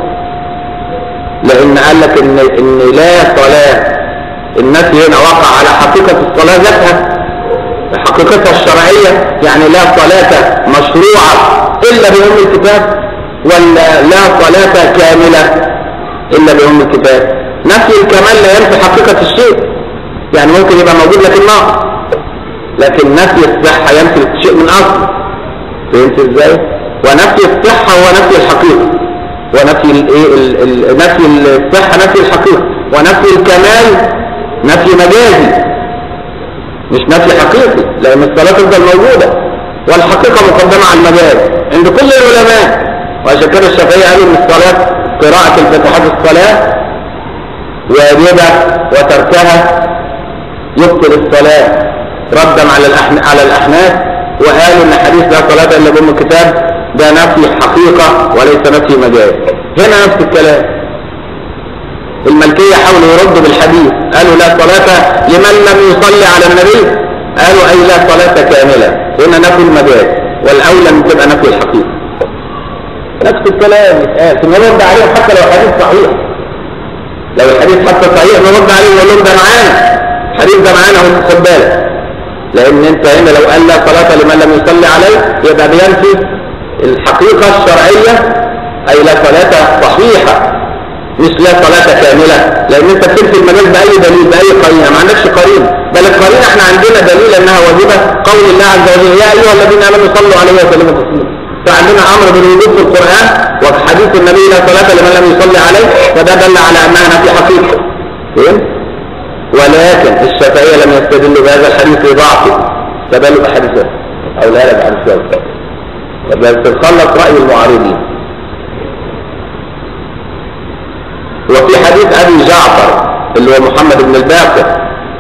لأن قال لك إن, إن لا صلاة النفي هنا وقع على حقيقة الصلاة ذاتها حقيقتها الشرعية يعني لا صلاة مشروعة إلا بأم الكتاب ولا لا صلاة كاملة إلا بأم الكتاب نفي الكمال لا ينفي حقيقة الشيء يعني ممكن يبقى موجود لكن ناقص لكن نفي الصحة ينفي الشيء من أصله فهمت ازاي؟ ونفي الصحة هو نفي الحقيقة ونفي الايه ال- ال- نفي الصحة نفي الحقيقة ونفي الكمال نفي مجازي مش نفي حقيقي لأن الصلاة تفضل موجودة والحقيقة مقدمة على المجاز عند كل العلماء وعشان كده الشافعية قالوا ان الصلاة قراءة الفاتحة في الصلاة واجبة وتركها يبطل الصلاة ردا على الأحن... على الأحناف وقالوا ان حديث لا صلاة الا بأم الكتاب ده نفي حقيقة وليس نفي مجاز هنا نفس الكلام الملكية حاولوا يردوا بالحديث قالوا لا صلاة لمن لم يصلي على النبي قالوا أي لا صلاة كاملة هنا نفي المجاز والأولى أن تبقى نفي الحقيقة نفس الكلام يتقال ثم نرد عليهم حتى لو الحديث صحيح لو الحديث حتى صحيح نرد عليه ونقول لهم ده معانا الحديث ده معانا اهو خد بالك لأن أنت هنا لو قال لا صلاة لمن لم يصلي عليه يبقى بينفي الحقيقة الشرعية أي لا صلاة صحيحة مش لا صلاة كاملة لأن أنت بتنفي المجاز بأي دليل بأي قرينة ما عندكش قرينة بل القرينة احنا عندنا دليل أنها واجبة قول الله عز وجل يا أيها الذين آمنوا صلوا عليه وسلموا تسليما فعندنا أمر بالوجوب في القرآن وحديث النبي لا صلاة لمن لم يصلي عليه فده دل على أنها نفي حقيقة فهمت؟ ولكن الشافعية لم يستدلوا بهذا الحديث لضعفه استدلوا بحديثه أو لا لا بحديثه بس تتخلص رأي المعارضين وفي حديث أبي جعفر اللي هو محمد بن الباقر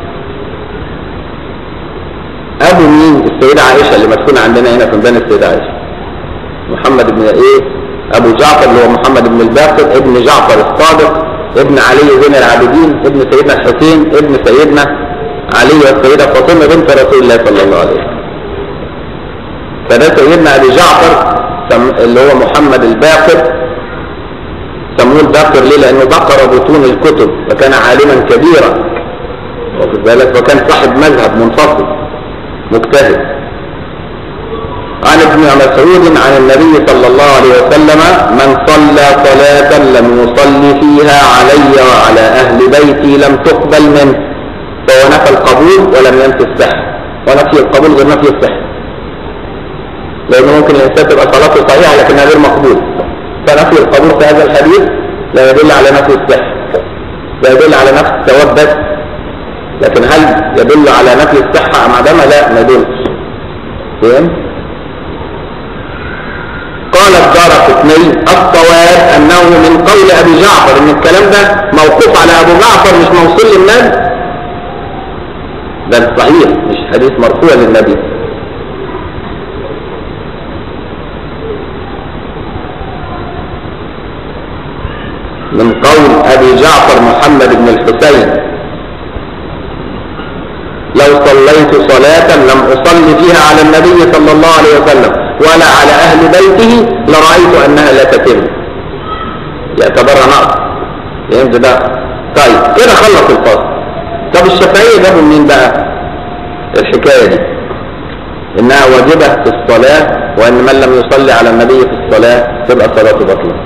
أبو مين السيدة عائشة اللي مدفونة عندنا هنا في ميدان السيدة عائشة محمد بن إيه أبو جعفر اللي هو محمد بن الباقر ابن جعفر الصادق ابن علي زين العابدين ابن سيدنا الحسين ابن سيدنا علي والسيدة فاطمة بنت رسول الله صلى الله عليه وسلم فده سيدنا أبي جعفر اللي هو محمد الباقر سموه الباقر ليه لأنه بقر بطون الكتب فكان عالما كبيرا واخد بالك وكان صاحب مذهب منفصل مجتهد عن ابن مسعود عن النبي صلى الله عليه وسلم من صلى صلاة لم يصلي فيها علي وعلى أهل بيتي لم تقبل منه فهو نفى القبول ولم ينفي الصحة ونفي القبول غير نفي الصحة لأنه ممكن الإنسان تبقى صلاته صحيحة لكنها غير مقبولة فنفي القبول في هذا الحديث لا يدل على نفي الصحة لا يدل على نفي الثواب بس لكن هل يدل على نفي الصحة أم عدمها لا ما يدلش فهم؟ قال الدار قطني الصواب أنه من قول أبي جعفر إن الكلام ده موقوف على أبو جعفر مش موصول للنبي ده صحيح مش حديث مرفوع للنبي من قول أبي جعفر محمد بن الحسين لو صليت صلاة لم أصلي فيها على النبي صلى الله عليه وسلم ولا على أهل بيته لرأيت أنها لا تتم يعتبرها نقص فهمت بقى طيب كده خلص الفصل طب الشافعية جابوا منين بقى الحكاية دي إنها واجبة في الصلاة وأن من لم يصلي على النبي في الصلاة تبقى صلاته بطلة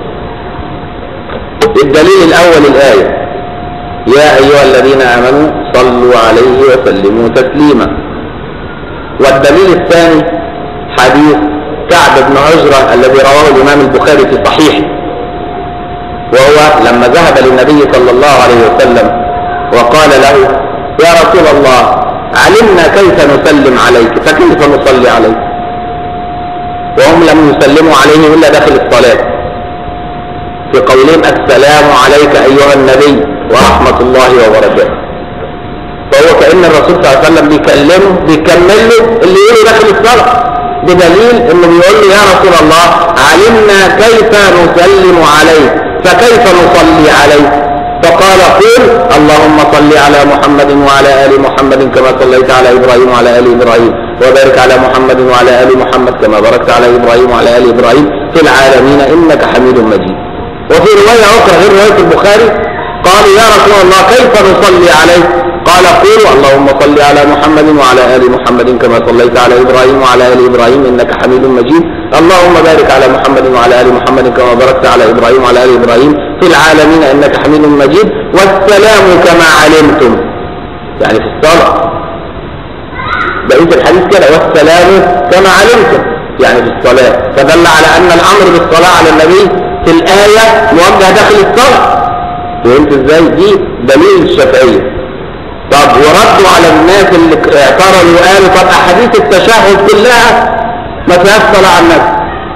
الدليل الأول الآية يا أيها الذين آمنوا صلوا عليه وسلموا تسليما والدليل الثاني حديث كعب بن عجرة الذي رواه الإمام البخاري في صحيحه وهو لما ذهب للنبي صلى الله عليه وسلم وقال له يا رسول الله علمنا كيف نسلم عليك فكيف نصلي عليك وهم لم يسلموا عليه إلا داخل الصلاة في قولهم السلام عليك أيها النبي ورحمة الله وبركاته فهو كأن الرسول صلى الله عليه وسلم بيكلمه بيكمل له اللي يقوله داخل الصلاة بدليل انه بيقول له يا رسول الله علمنا كيف نسلم عليك فكيف نصلي عليك فقال قل اللهم صل على محمد وعلى ال محمد كما صليت على ابراهيم وعلى ال ابراهيم وبارك على محمد وعلى ال محمد كما باركت على ابراهيم وعلى ال ابراهيم في العالمين انك حميد مجيد وفي روايه اخرى غير روايه البخاري قالوا يا رسول الله كيف نصلي عليه قال قولوا اللهم صل على محمد وعلى ال محمد كما صليت على ابراهيم وعلى ال ابراهيم انك حميد مجيد اللهم بارك على محمد وعلى ال محمد كما باركت على ابراهيم وعلى ال ابراهيم في العالمين انك حميد مجيد والسلام كما علمتم يعني في الصلاه بقيه الحديث كده والسلام كما علمتم يعني في الصلاه فدل على ان الامر بالصلاه على النبي في الايه موجه داخل الصلاه فهمت ازاي دي دليل الشافعيه طب وردوا على الناس اللي اعترضوا وقالوا طب احاديث التشهد كلها ما فيهاش صلاه على النبي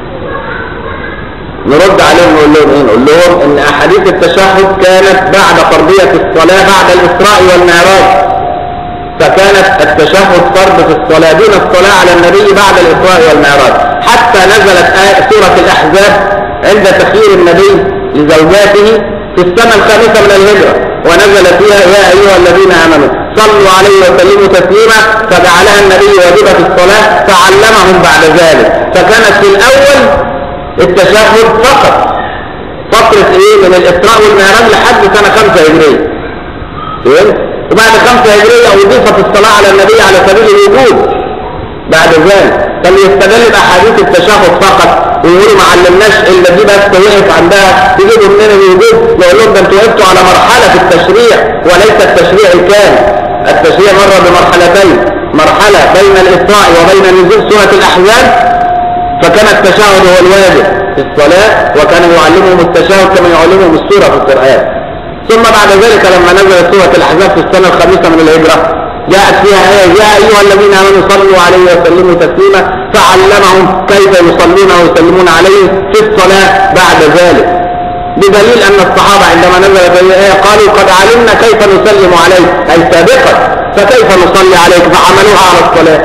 نرد عليهم نقول لهم ايه نقول لهم ان احاديث التشهد كانت بعد فرضيه الصلاه بعد الاسراء والمعراج فكانت التشهد فرض في الصلاه دون الصلاه على النبي بعد الاسراء والمعراج حتى نزلت آية سوره الاحزاب عند تخيير النبي لزوجاته في السنه الخامسه من الهجره ونزل فيها يا ايها الذين امنوا صلوا عليه وسلموا تسليما فجعلها النبي واجبه في الصلاه فعلمهم بعد ذلك فكانت في الاول التشهد فقط فترة ايه من الاسراء والمعراج لحد سنة خمسة هجرية فهمت؟ وبعد خمسة هجرية اضيفت الصلاة على النبي على سبيل الوجوب بعد ذلك كان يستدل باحاديث التشهد فقط ويقولوا ما علمناش الا دي بس وقف عندها تجيبوا منين الوجوب نقول لهم ده انتوا وقفتوا على مرحلة في التشريع وليس التشريع الكامل التشريع مر بمرحلتين مرحلة بين الإسراء وبين نزول سورة الأحزاب فكان التشهد هو الواجب في الصلاة وكان يعلمهم التشهد كما يعلمهم السورة في القرآن ثم بعد ذلك لما نزلت سورة الأحزاب في السنة الخامسة من الهجرة جاءت فيها آية يا أيها الذين آمنوا صلوا عليه وسلموا تسليما فعلمهم كيف يصلون ويسلمون عليه في الصلاة بعد ذلك بدليل أن الصحابة عندما نزلت هذه الآية قالوا قد علمنا كيف نسلم عليك أي سابقا فكيف نصلي عليك فعملوها على الصلاة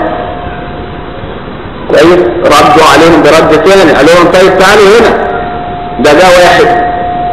كويس ردوا عليهم برد ثاني قالوا لهم طيب تعالوا هنا ده ده واحد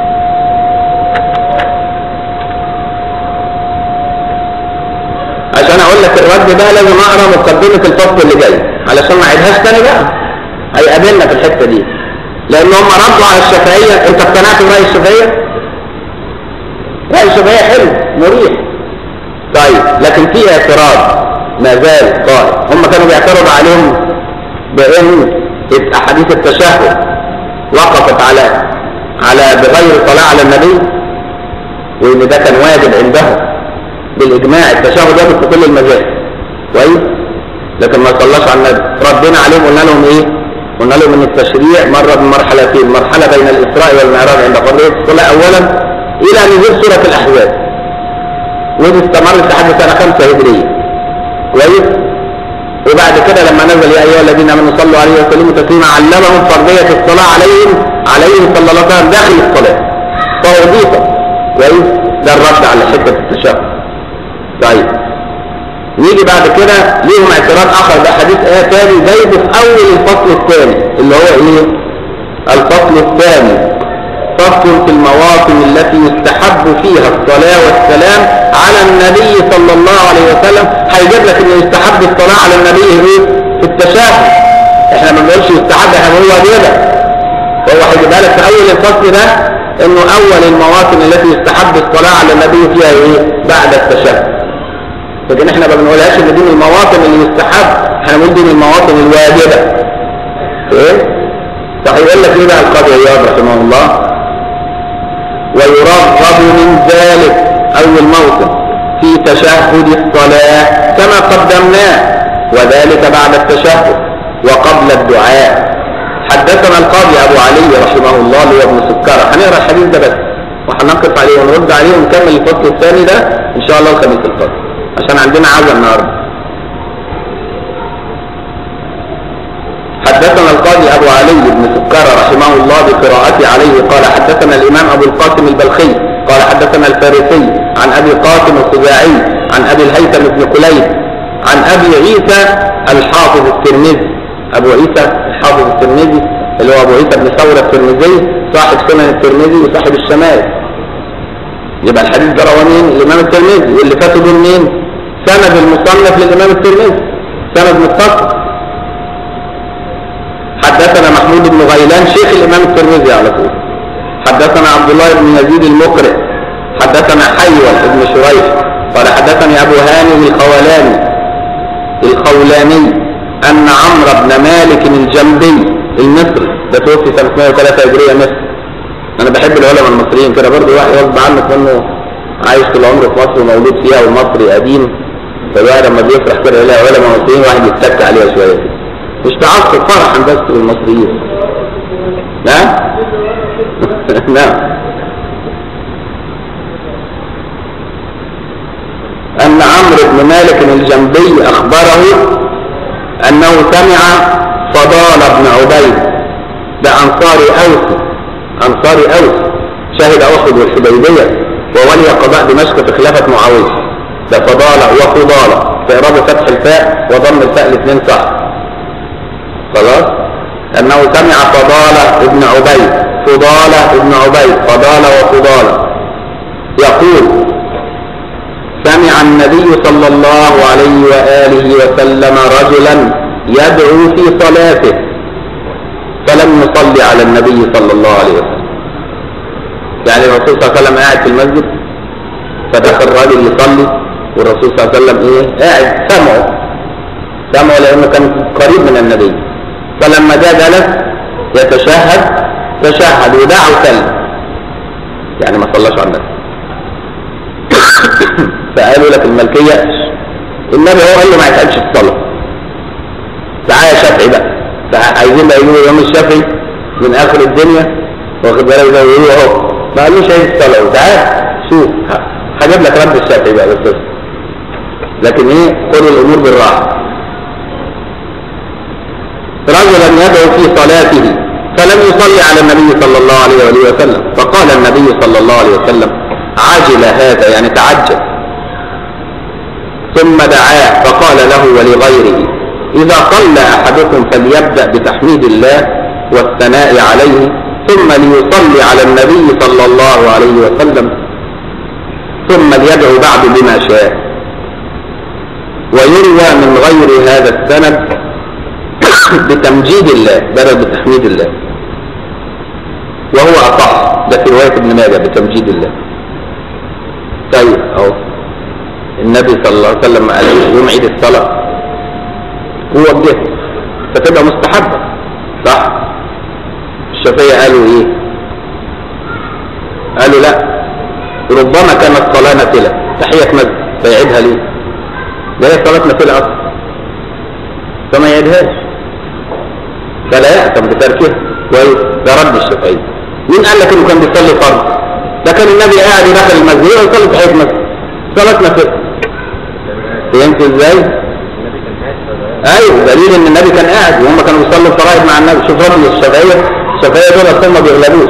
عشان اقول لك الرد ده لازم اقرا مقدمه الفصل اللي جاي علشان ما اعيدهاش تاني بقى هيقابلنا في الحته دي لان هم ردوا على الشافعيه انت اقتنعت براي الشافعيه راي الشافعيه حلو مريح طيب لكن في اعتراض ما زال قائم هم كانوا بيعترضوا عليهم بان احاديث التشهد وقفت على على بغير صلاه على النبي وان ده كان واجب عندهم بالاجماع التشهد واجب في كل المذاهب كويس لكن ما صلاش على النبي ردنا عليهم قلنا لهم ايه قلنا لهم ان التشريع مر بمرحلتين مرحله بين الاسراء والمعراج عند فرضيه الصلاه اولا الى نزول سوره الاحزاب ودي استمرت لحد سنه خمسه هجريه كويس وبعد كده لما نزل يا ايها الذين امنوا صلوا عليه وسلموا تسليما علمهم فرضيه الصلاه عليهم عليه صلى الله عليه وسلم داخل الصلاه فوظيفه كويس ده الرد على حته التشهد طيب نيجي بعد كده ليهم اعتراض اخر ده حديث ايه تاني جايبه في اول الفصل الثاني اللي هو ايه الفصل الثاني فصل في المواطن التي يستحب فيها الصلاة والسلام على النبي صلى الله عليه وسلم هيجيب لك انه يستحب الصلاة على النبي ايه في التشهد احنا ما بنقولش يستحب احنا بنقول واجبة وهو هيجيبها لك في اول الفصل ده انه اول المواطن التي يستحب الصلاة على النبي فيها ايه بعد التشهد لكن احنا ما بنقولهاش ان دي من المواطن اللي يستحب احنا بنقول دي من المواطن الواجبة ايه فهيقول لك ايه بقى القاضي عياض رحمه الله ويرغب من ذلك اول موطن في تشهد الصلاة كما قدمناه وذلك بعد التشهد وقبل الدعاء حدثنا القاضي ابو علي رحمه الله اللي هو ابن سكرة هنقرا الحديث ده بس وهنقف عليه ونرد عليه ونكمل الفصل الثاني ده ان شاء الله الخميس القادم عشان عندنا عزا النهارده حدثنا القاضي ابو علي بن سكر رحمه الله بقراءته عليه قال حدثنا الامام ابو القاسم البلخي قال حدثنا الفارسي عن ابي قاسم الخزاعي عن ابي الهيثم بن قليب عن ابي عيسى الحافظ الترمذي ابو عيسى الحافظ الترمذي اللي هو ابو عيسى بن ثوره الترمذي صاحب سنن الترمذي وصاحب الشمال يبقى الحديث ده رواه مين الامام الترمذي واللي فاتوا دول مين سند المصنف للامام الترمذي سند متصل حدثنا محمود بن غيلان شيخ الامام الترمذي على طول حدثنا عبد الله بن يزيد المقرئ حدثنا حيوة بن شريح قال حدثني ابو هاني الخولاني الخولاني ان عمرو بن مالك الجنبي المصري ده توفي سنة 103 هجرية مصر انا بحب العلماء المصريين كده برضه واحد غصب عنك انه عايش طول عمره في مصر ومولود فيها ومصري قديم فالواحد لما بيفرح كده يلاقي علماء مصريين واحد يتك عليها شويه كده مش تعصب فرحا بس بالمصريين نعم نعم أن عمرو بن مالك الجنبي أخبره أنه سمع فضال بن عبيد ده أنصاري أوس أنصاري أوس شهد أحد والحديبية وولي قضاء دمشق في خلافة معاوية ده فضالة وفضالة في إرادة فتح الفاء وضم الفاء الاثنين صح خلاص أنه سمع فضالة ابن عبيد فضالة ابن عبيد فضالة وفضالة يقول سمع النبي صلى الله عليه وآله وسلم رجلا يدعو في صلاته فلم يصلي على النبي صلى الله عليه وسلم يعني الرسول صلى الله عليه وسلم قاعد في المسجد فدخل راجل يصلي والرسول صلى الله عليه وسلم ايه قاعد سمعه سمعه لانه كان قريب من النبي فلما جاء جلس يتشهد تشهد ودعا وسلم يعني ما صلاش على النبي فقالوا لك الملكية النبي هو قال له ما يتقالش في الصلاة تعالى يا شافعي بقى فعايزين بقى يقولوا يوم الشافعي من اخر الدنيا واخد بالك زي ما يقولوا اهو ما قالوش هي الصلاة تعالى شوف هجيب لك رد الشافعي بقى بس لكن ايه خد الامور بالراحة رجلا يدعو في صلاته فلم يصلي على النبي صلى الله عليه وآله وسلم فقال النبي صلى الله عليه وسلم عجل هذا يعني تعجل ثم دعاه فقال له ولغيره إذا صلى أحدكم فليبدأ بتحميد الله والثناء عليه ثم ليصلي على النبي صلى الله عليه وسلم ثم ليدعو بعد بما شاء ويروى من غير هذا السند بتمجيد الله بدل بتحميد الله وهو أصح ده في رواية ابن ماجه بتمجيد الله طيب اهو النبي صلى الله عليه وسلم قال يوم عيد الصلاة هو بده فتبقى مستحبة صح الشافعية قالوا ايه قالوا لا ربما كانت صلاة نافلة تحية مسجد فيعيدها ليه ده هي صلاة نافلة اصلا فما يعيدهاش فلا يأتم بتركها كويس ده رد الشافعية مين قال لك انه كان بيصلي فرض ده كان النبي قاعد داخل المسجد ويصلي تحية مسجد صلاة نافلة فهمت ازاي؟ ايوه دليل ان النبي كان قاعد وهم كانوا بيصلوا الفرائض مع النبي شوف رد الشافعية الشافعية دول اصلا ما بيغلبوش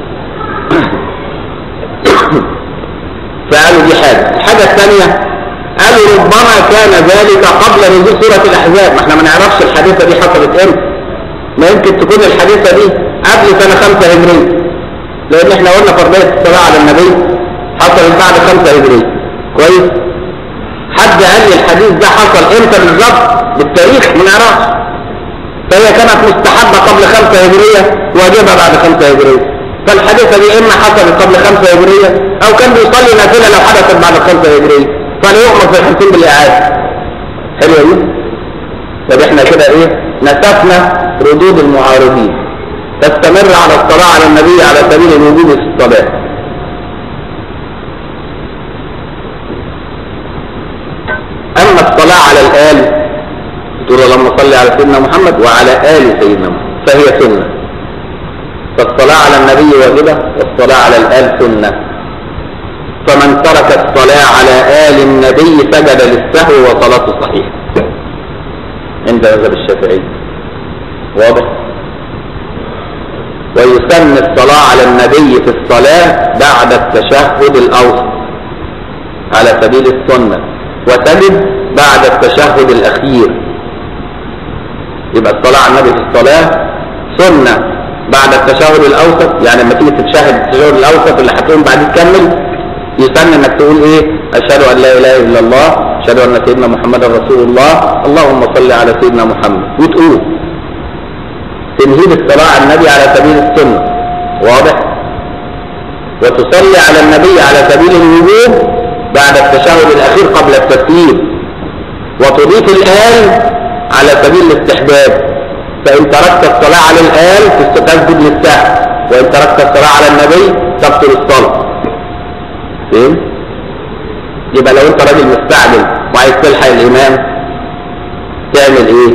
فقالوا دي حاجة الحاجة الثانية قالوا ربما كان ذلك قبل نزول سورة الأحزاب ما احنا ما نعرفش الحادثة دي حصلت امتى ما يمكن تكون الحادثة دي قبل سنة خمسة هجرية لأن احنا قلنا فرضية الصلاة على النبي حصلت بعد خمسة هجرية كويس حد قال لي الحديث ده حصل امتى بالظبط بالتاريخ ما نعرفش فهي كانت مستحبة قبل خمسة هجرية واجبة بعد خمسة هجرية فالحادثة دي اما حصلت قبل خمسة هجرية او كان بيصلي نافلة لو حدثت بعد خمسة هجرية فلا يؤمر في الحسين بالإعادة حلوة دي طب احنا كده ايه نسفنا ردود المعارضين تستمر على الصلاة على النبي على سبيل الوجوب في الصلاة أما الصلاة على الآل تقول اللهم صل على سيدنا محمد وعلى آل سيدنا محمد فهي سنة فالصلاة على النبي واجبة والصلاة على الآل سنة فمن ترك الصلاة على آل النبي سجد للسهو وصلاته صحيحة عند مذهب الشافعي واضح ويسن الصلاة على النبي في الصلاة بعد التشهد الأوسط على سبيل السنة وتجد بعد التشهد الأخير يبقى الصلاة على النبي في الصلاة سنة بعد التشهد الأوسط يعني لما تيجي تتشهد التشهد الأوسط اللي هتقوم بعدين تكمل يسن انك تقول ايه اشهد ان لا اله الا الله اشهد ان سيدنا محمد رسول الله اللهم صل على سيدنا محمد وتقول تنهي بالصلاة على النبي على سبيل السنة واضح وتصلي على النبي على سبيل الوجوب بعد التشهد الاخير قبل التسليم وتضيف الآل على سبيل الاستحباب فإن تركت الصلاة على الآل تسجد للسهو وإن تركت الصلاة على النبي تبطل الصلاة فين؟ يبقى لو انت راجل مستعجل وعايز تلحق الإمام تعمل ايه؟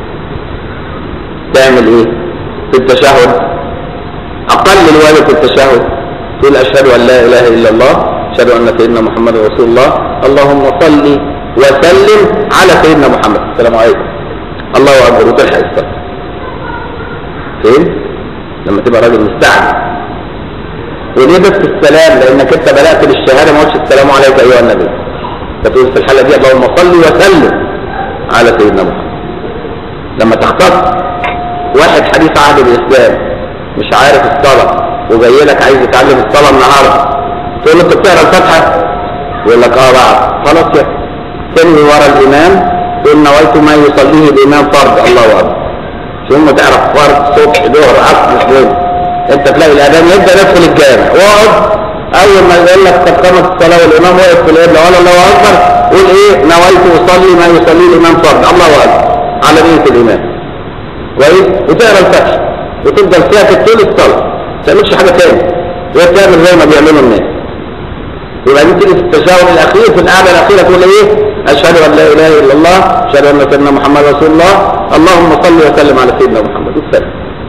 تعمل ايه؟ في التشهد أقل الواجب في التشهد تقول أشهد أن لا إله إلا الله أشهد أن سيدنا محمد رسول الله اللهم صل وسلم على سيدنا محمد السلام عليكم الله أكبر وتلحق الصلاة فين؟ لما تبقى راجل مستعجل وليه بس السلام لانك انت بدات بالشهاده ما قلتش السلام عليك ايها النبي فتقول في الحاله دي اللهم صل وسلم على سيدنا محمد لما تختص واحد حديث عهد بالاسلام مش عارف الصلاه وجاي لك عايز يتعلم الصلاه النهارده تقول له انت بتقرا الفاتحه يقول لك اه بعد خلاص يا تنوي ورا الامام تقول نويت ما يصليه الامام فرض الله اكبر شو ما تعرف فرض صبح ظهر عصر ظهر انت تلاقي الاذان يبدا يدخل الجامع واقعد اول ما يقول لك قد قامت الصلاه والامام واقف في القبله ولا الله اكبر قول ايه نويت اصلي ما يصليه الامام فرض الله اكبر على نيه الامام كويس وتقرا الفتح وتفضل ساكت طول الصلاه ما تعملش حاجه تاني وتعمل زي ما بيعملوا الناس يبقى دي تيجي في التشهد الاخير في القعده الاخيره تقول ايه اشهد ان لا اله الا الله اشهد ان سيدنا محمد رسول الله اللهم صل وسلم على سيدنا محمد وسلم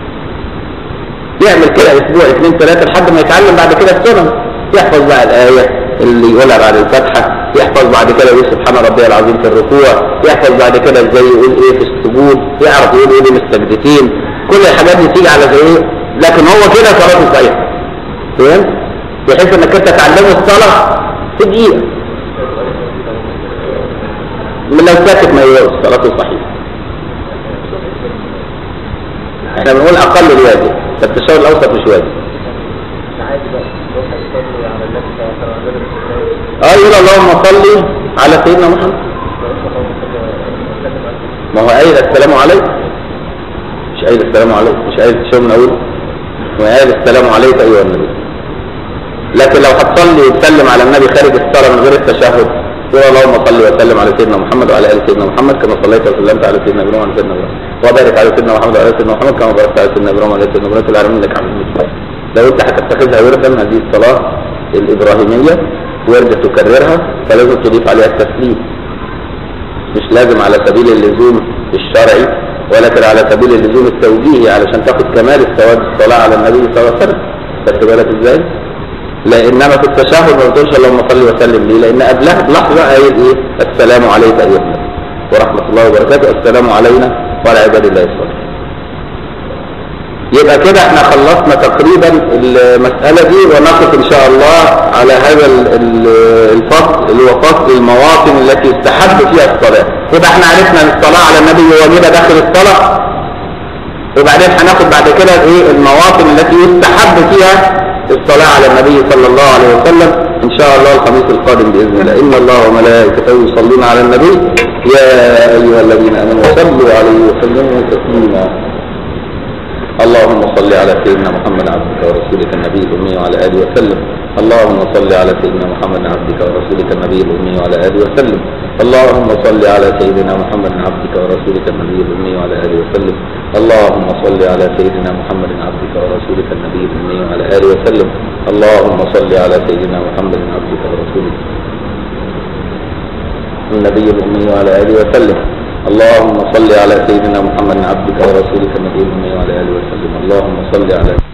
يعمل كده اسبوع اثنين ثلاثة لحد ما يتعلم بعد كده السنن يحفظ بقى الآية اللي يقولها بعد الفتحة يحفظ بعد كده يقول سبحان ربي العظيم في الركوع يحفظ بعد كده ازاي يقول ايه في السجود يعرف يقول ايه بين السجدتين كل الحاجات دي تيجي على زي ايه لكن هو كده صلاته صحيحة فهمت؟ بحيث انك انت تعلمه الصلاة في دقيقة من لو ساكت ما يقولش صلاته صحيحة احنا بنقول اقل الواجب فالتشهد الاوسط مش واجب اه يقول اللهم صل على سيدنا محمد ما هو قايل السلام عليك مش قايل السلام عليك مش قايل التشهد من اوله هو قايل السلام عليك ايها النبي لكن لو هتصلي وتسلم على النبي خارج الصلاه من غير التشهد قول اللهم صل وسلم على سيدنا محمد وعلى ال سيدنا محمد كما صليت وسلمت على سيدنا ابراهيم وعلى سيدنا ابراهيم وبارك على سيدنا محمد وعلى سيدنا محمد كما باركت على سيدنا ابراهيم وعلى سيدنا ابراهيم في العالمين انك حميد مجيد لو انت هتتخذها وردا هذه الصلاه الابراهيميه ورد تكررها فلازم تضيف عليها التسليم مش لازم على سبيل اللزوم الشرعي ولكن على سبيل اللزوم التوجيهي علشان تاخد كمال الثواب الصلاه على النبي صلى الله عليه وسلم خدت بالك ازاي؟ لانما في التشهد ما بتقولش اللهم صل وسلم ليه لان قبلها بلحظه قايل ايه السلام عليك ايها النبي ورحمه الله وبركاته السلام علينا وعلى عباد الله الصالحين يبقى كده احنا خلصنا تقريبا المسألة دي ونقف ان شاء الله على هذا ال- ال- الفصل اللي هو فصل المواطن التي يستحب فيها الصلاة يبقى احنا عرفنا ان الصلاة على النبي واجبة داخل الصلاة وبعدين هناخد بعد كده ايه المواطن التي يستحب فيها الصلاة على النبي صلى الله عليه وسلم ان شاء الله الخميس القادم باذن الله ان الله وملائكته يصلون على النبي يا ايها الذين امنوا صلوا عليه وسلموا تسليما اللهم صل على سيدنا محمد عبدك ورسولك النبي الأمي وعلى آله وسلم اللهم صل على سيدنا محمد عبدك ورسولك النبي الأمي وعلى آله وسلم اللهم صل على سيدنا محمد عبدك ورسولك النبي الأمي وعلى آله وسلم اللهم صل على سيدنا محمد عبدك ورسولك النبي الأمي وعلى آله وسلم اللهم صل على سيدنا محمد عبدك ورسولك النبي الأمي وعلى آله وسلم اللهم صل على سيدنا محمد عبدك ورسولك النبي الأمي وعلى آله وسلم اللهم صل على